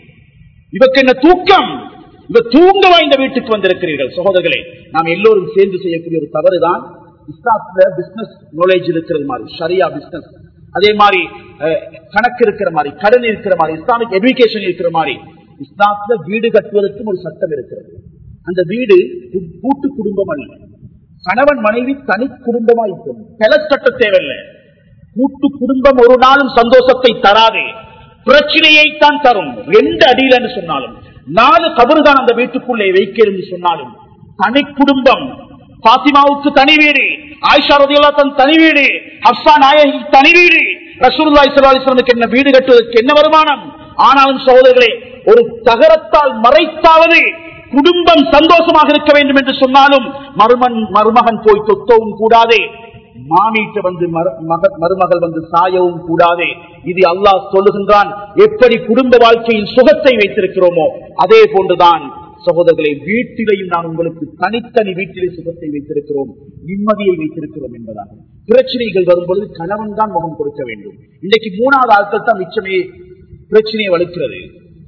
இவக்கு என்ன தூக்கம் இவ தூங்கவா இந்த வீட்டுக்கு வந்திருக்கிறீர்கள் சகோதரர்களே நாம் எல்லோரும் சேர்ந்து செய்யக்கூடிய ஒரு தவறுதான் இஸ்லாத்துல பிசினஸ் நாலேஜ் இருக்கிறது மாதிரி ஷரியா பிசினஸ் அதே மாதிரி அஹ், கணக்கு இருக்கிற மாதிரி கடன் இருக்கிற மாதிரி இஸ்லாமிக் எஜுகேஷன் இருக்கிற மாதிரி இஸ்லாத்துல வீடு கட்டுவதற்கும் ஒரு சட்டம் இருக்கிறது அந்த வீடு கு- கூட்டு குடும்பம் அல்ல கணவன் மனைவி தனி குடும்பமா இருக்கும் பெலஸ் கட்ட தேவையில்லை கூட்டு குடும்பம் ஒரு நாளும் சந்தோஷத்தை தராது பிரச்சனையை தான் தரும் ரெண்டு அடியில் என்று சொன்னாலும் நாலு கபரு தான் அந்த வீட்டுக்குள்ளே வைக்க என்று சொன்னாலும் தனி குடும்பம் பாத்திமாவுக்கு தனி வீடு ஆயிஷா ரதியல்லா தன் தனி வீடு ஹப்சா நாயகி தனி வீடு ரசூலுல்லாஹி ஸல்லல்லாஹு அலைஹி வஸல்லம் என்ன வீடு கட்டுவதற்கு என்ன வருமானம் ஆனாலும் சகோதரர்களே ஒரு தகரத்தால் மறைத்தாவது குடும்பம் சந்தோஷமாக இருக்க வேண்டும் என்று சொன்னாலும் மருமன் மருமகன் போய் தொத்தவும் கூடாதே மாமீட்ட வந்து மரு- மக- மருமகள் வந்து சாயவும் கூடாது இது அல்லாஹ் சொல்லுகின்றான் எப்படி குடும்ப வாழ்க்கையில் சுகத்தை வைத்திருக்கிறோமோ அதே போன்றுதான் சகோதரர்களை வீட்டிலையும் நான் உங்களுக்கு தனித்தனி வீட்டிலே சுகத்தை வைத்திருக்கிறோம் நிம்மதியை வைத்திருக்கிறோம் என்பதாக பிரச்சனைகள் வரும்பொழுது கணவன் தான் முகம் கொடுக்க வேண்டும் இன்றைக்கு மூணாவது ஆட்கள் தான் மிச்சமே பிரச்சனையை வலுக்கிறது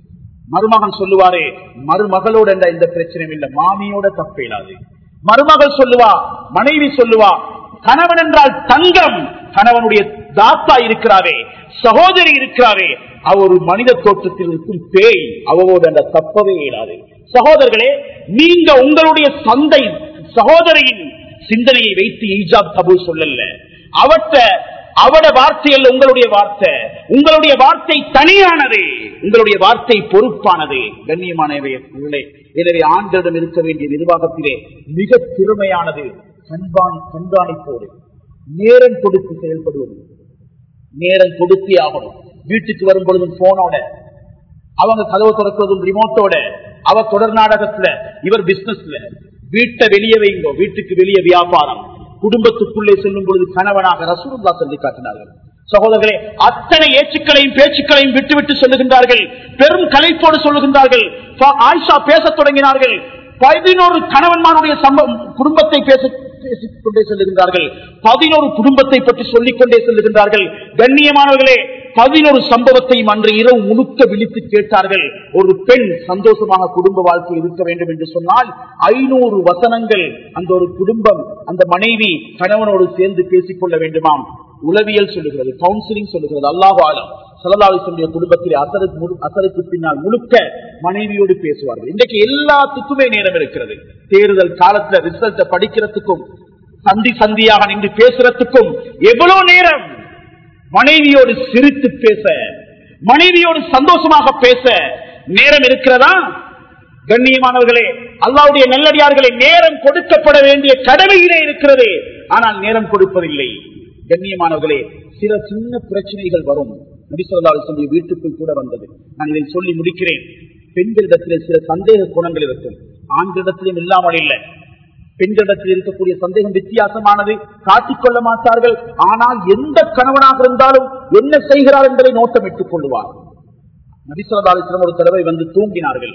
மருமகன் சொல்லுவாரே மருமகளோட என்ற எந்த பிரச்சனையும் இல்லை மாமியோட தப்பேலாது மருமகள் சொல்லுவா மனைவி சொல்லுவா கணவன் என்றால் தங்கம் கணவனுடைய தாத்தா இருக்கிறாரே சகோதரி இருக்கிறாரே அவர் ஒரு மனித தோற்றத்தில் இருக்கும் பேய் அவரோட அந்த தப்பவே இயலாது சகோதரர்களே நீங்க உங்களுடைய சந்தை சகோதரியின் சிந்தனையை வைத்து ஈஜாப் கபூல் சொல்லல அவற்ற அவட வார்த்தை அல்ல உங்களுடைய வார்த்தை உங்களுடைய வார்த்தை தனியானது உங்களுடைய வார்த்தை பொறுப்பானது கண்ணியமானவே எனவே ஆண்களிடம் இருக்க வேண்டிய நிர்வாகத்திலே மிக திறமையானது கண்காணி கண்காணிப்போடு நேரம் கொடுத்து செயல்படுவது நேரம் கொடுத்தே ஆகணும் வீட்டுக்கு வரும் பொழுதும் போனோட அவங்க கதவை திறக்கிறதும் ரிமோட்டோட அவ தொடர் நாடகத்துல இவர் பிசினஸ்ல வீட்டை வெளியே வைங்கோ வீட்டுக்கு வெளியே வியாபாரம் குடும்பத்துக்குள்ளே செல்லும் பொழுது கணவனாக ரசூலுல்லா சொல்லி காட்டினார்கள் சகோதரர்களே அத்தனை ஏச்சுக்களையும் பேச்சுக்களையும் விட்டுவிட்டு சொல்லுகின்றார்கள் பெரும் கலைப்போடு சொல்லுகின்றார்கள் பா- ஆயிஷா பேசத் தொடங்கினார்கள் பதினோரு கணவன்மாருடைய சம்பவம் குடும்பத்தை பேச பேசிக் கொண்டே செல்லுகின்றார்கள் பதினோரு குடும்பத்தை பற்றி சொல்லிக் கொண்டே செல்லுகின்றார்கள் கண்ணியமானவர்களே பதினோரு சம்பவத்தையும் அன்று இரவு முழுக்க விழித்து கேட்டார்கள் ஒரு பெண் சந்தோஷமாக குடும்ப வாழ்க்கை இருக்க வேண்டும் என்று சொன்னால் ஐநூறு வசனங்கள் அந்த ஒரு குடும்பம் அந்த மனைவி கணவனோடு சேர்ந்து பேசிக் கொள்ள வேண்டுமாம் உளவியல் சொல்லுகிறது கவுன்சிலிங் சொல்லுகிறது அல்லாஹ் ஆலம் சலதாவிசனுடைய குடும்பத்தில் அசருக்கு முழு- அசருக்கு பின்னால் முழுக்க மனைவியோடு பேசுவார்கள் இன்றைக்கு எல்லாத்துக்குமே நேரம் இருக்கிறது தேர்தல் காலத்துல ரிசல்ட்டை படிக்கிறதுக்கும் சந்தி சந்தியாக நின்று பேசுறதுக்கும் எவ்வளவு நேரம் மனைவியோடு சிரித்து பேச மனைவியோடு சந்தோஷமாக பேச நேரம் இருக்கிறதா கண்ணியமானவர்களே அல்லாவுடைய நல்லடியார்களே நேரம் கொடுக்கப்பட வேண்டிய கடமையிலே இருக்கிறது ஆனால் நேரம் கொடுப்பதில்லை கண்ணியமானவர்களே சில சின்ன பிரச்சனைகள் வரும் நபிசல்லால் சொல்லி வீட்டுக்குள் கூட வந்தது நான் இதை சொல்லி முடிக்கிறேன் பெண்களிடத்திலே சில சந்தேக குணங்கள் இருக்கும் ஆண்களிடத்திலும் இல்லாமல் இல்லை பெண்களிடத்தில் இருக்கக்கூடிய சந்தேகம் வித்தியாசமானது காட்டிக்கொள்ள மாட்டார்கள் ஆனால் எந்த கணவனாக இருந்தாலும் என்ன செய்கிறார் என்பதை நோட்டமிட்டுக் கொள்வார் நபிசல்லாலிஸ்லம் ஒரு தடவை வந்து தூங்கினார்கள்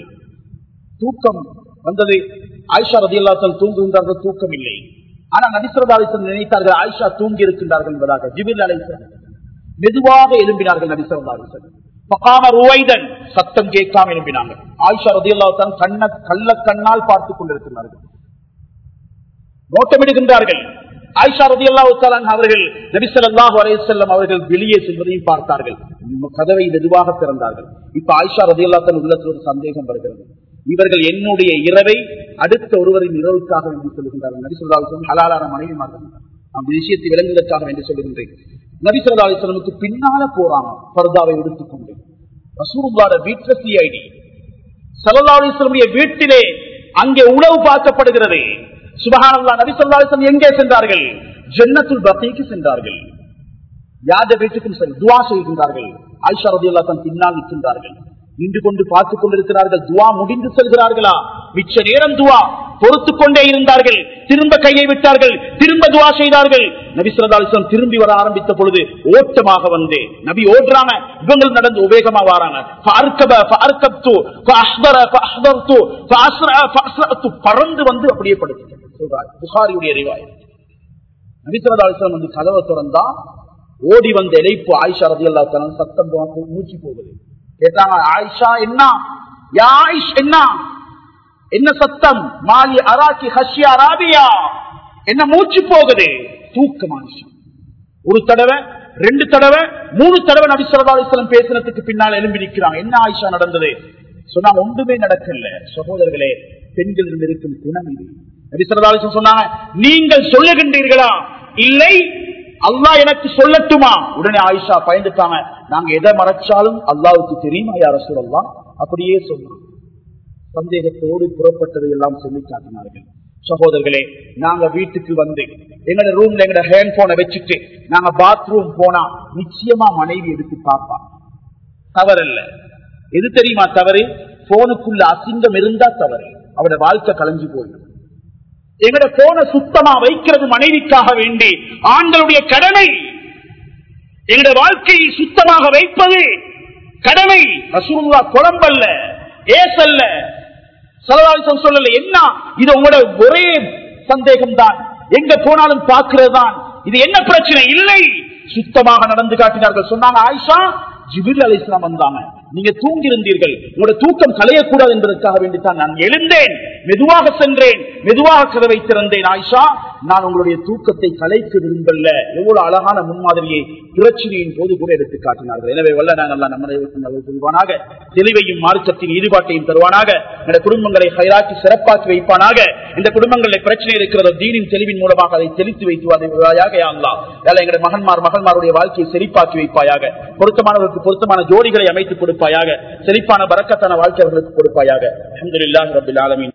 தூக்கம் வந்தது ஆயிஷா ரதியல்லாத்தல் தூங்குகின்றார்கள் தூக்கம் இல்லை ஆனா நபிசரதாலிசன் நினைத்தார்கள் ஆயிஷா தூங்கி இருக்கின்றார்கள் என்பதாக ஜிபில் அலைசன் மெதுவாக எழும்பினார்கள் நபிசரதாலிசன் பகாம ருவைதன் சத்தம் கேட்காம எழும்பினாங்க ஆயிஷா ரதியல்லாத்தான் கண்ண கள்ள கண்ணால் பார்த்துக் கொண்டிருக்கிறார்கள் நோட்டமிடுகின்றார்கள் ஆயிஷா ரதி அல்லாஹான் அவர்கள் நபிசல்லாஹு அலையம் அவர்கள் வெளியே செல்வதையும் பார்த்தார்கள் கதவை மெதுவாக திறந்தார்கள் இப்ப ஆயிஷா ரதி அல்லாத்தன் உள்ளத்தில் ஒரு சந்தேகம் வருகிறது இவர்கள் என்னுடைய இரவை அடுத்த ஒருவரின் இரவுக்காக வேண்டி சொல்லுகின்றார்கள் நபிசுல்லாஸ்லம் ஹலாலான மனைவிமார்கள் அந்த விஷயத்தை விளங்குவதற்காக வேண்டி சொல்லுகின்றேன் நபிசுல்லா அலிஸ்லமுக்கு பின்னால போறாங்க பர்தாவை எடுத்துக்கொண்டு ரசூருல்லாட வீட்டில் சிஐடி சல்லா அலிஸ்லமுடைய வீட்டிலே அங்கே உணவு பார்க்கப்படுகிறது சுபஹானல்லா நபி சொல்லாசம் எங்கே சென்றார்கள் ஜன்னத்துல் பக்திக்கு சென்றார்கள் யாத வீட்டுக்கும் சரி துவா செய்கின்றார்கள் ஆயிஷா ரதி தன் பின்னால் நிற்கின்றார்கள் நின்று கொண்டு பார்த்துக் கொண்டிருக்கிறார்கள் துவா முடிந்து செல்கிறார்களா மிச்ச நேரம் துவா பொறுத்து கொண்டே இருந்தார்கள் திரும்ப கையை விட்டார்கள் திரும்ப துவா செய்தார்கள் நபி சொல்லி திரும்பி வர ஆரம்பித்த பொழுது ஓட்டமாக வந்து நபி ஓடுறாங்க இவங்க நடந்து உவேகமா வராங்க பறந்து வந்து அப்படியே படுத்து சொல்றாங்க புகாரியுடைய அறிவாய் நபிசரதாலிசன் வந்து கதவை திறந்தா ஓடி வந்த இழைப்பு ஆயிஷா ரதி அல்லா சத்தம் மூச்சு போகுது கேட்டாங்க ஆயிஷா என்ன யா ஆயிஷ் என்ன என்ன சத்தம் மாலி அராக்கி ஹஷியா ராபியா என்ன மூச்சு போகுது தூக்கம் ஆயிஷா ஒரு தடவை ரெண்டு தடவை மூணு தடவை நபி சொல்லா பேசினதுக்கு பின்னால் எழும்பி நிற்கிறாங்க என்ன ஆயிஷா நடந்தது சொன்னாங்க ஒன்றுமே நடக்கல சகோதரர்களே பெண்களிடம் இருக்கும் குணம் இது நபி சொல்லா சொன்னாங்க நீங்கள் சொல்லுகின்றீர்களா இல்லை அல்லாஹ் எனக்கு சொல்லட்டுமா உடனே ஆயிஷா பயந்துட்டாங்க நாங்க எதை மறைச்சாலும் அல்லாவுக்கு தெரியுமா யார சொல்லலாம் அப்படியே சொன்னோம் சந்தேகத்தோடு புறப்பட்டதை எல்லாம் சொல்லி காட்டினார்கள் சகோதரர்களே நாங்க வீட்டுக்கு வந்து எங்கட ரூம்ல எங்கட ஹேண்ட் போனை வச்சுட்டு நாங்க பாத்ரூம் போனா நிச்சயமா மனைவி எடுத்து பார்ப்பா தவறல்ல எது தெரியுமா தவறு போனுக்குள்ள அசிங்கம் இருந்தா தவறு அவட வாழ்க்கை கலைஞ்சு போயிடும் எங்கட போன சுத்தமா வைக்கிறது மனைவிக்காக வேண்டி ஆண்களுடைய கடமை எங்கட வாழ்க்கையை சுத்தமாக வைப்பது கடமை ரசூல்லா குழம்பல்ல ஏசல்ல சலவாசம் சொல்லல என்ன இது உங்களோட ஒரே சந்தேகம் தான் எங்க போனாலும் பார்க்கிறது தான் இது என்ன பிரச்சனை இல்லை சுத்தமாக நடந்து காட்டினார்கள் சொன்னாங்க ஆயிஷா ஜிபில் அலி இஸ்லாம் வந்தாங்க நீங்க தூங்கி இருந்தீர்கள் உங்களோட தூக்கம் கலையக்கூடாது என்பதற்காக வேண்டித்தான் நான் எழுந்தேன் மெதுவாக சென்றேன் மெதுவாக கதவை திறந்தேன் ஆயிஷா நான் உங்களுடைய தூக்கத்தை கலைக்க விரும்பல எவ்வளவு அழகான முன்மாதிரியை பிரச்சனையின் போது கூட எடுத்து காட்டினார்கள் எனவே வல்ல நாங்கள் நம்ம புரிவானாக தெளிவையும் மார்க்கத்தின் ஈடுபாட்டையும் தருவானாக இந்த குடும்பங்களை ஹைராக்கி சிறப்பாக்கி வைப்பானாக இந்த குடும்பங்களில் பிரச்சனை இருக்கிற தீனின் தெளிவின் மூலமாக அதை தெளித்து வைத்துவாயாக யாங்கலாம் எங்களுடைய மகன்மார் மகன்மாருடைய வாழ்க்கையை செழிப்பாக்கி வைப்பாயாக பொருத்தமானவர்களுக்கு பொருத்தமான ஜோடிகளை அமைத்து கொடுப்பாயாக செழிப்பான பறக்கத்தான வாழ்க்கை அவர்களுக்கு கொடுப்பாயாக அஹமதுல்லாஹ் ரபில் ஆலமின்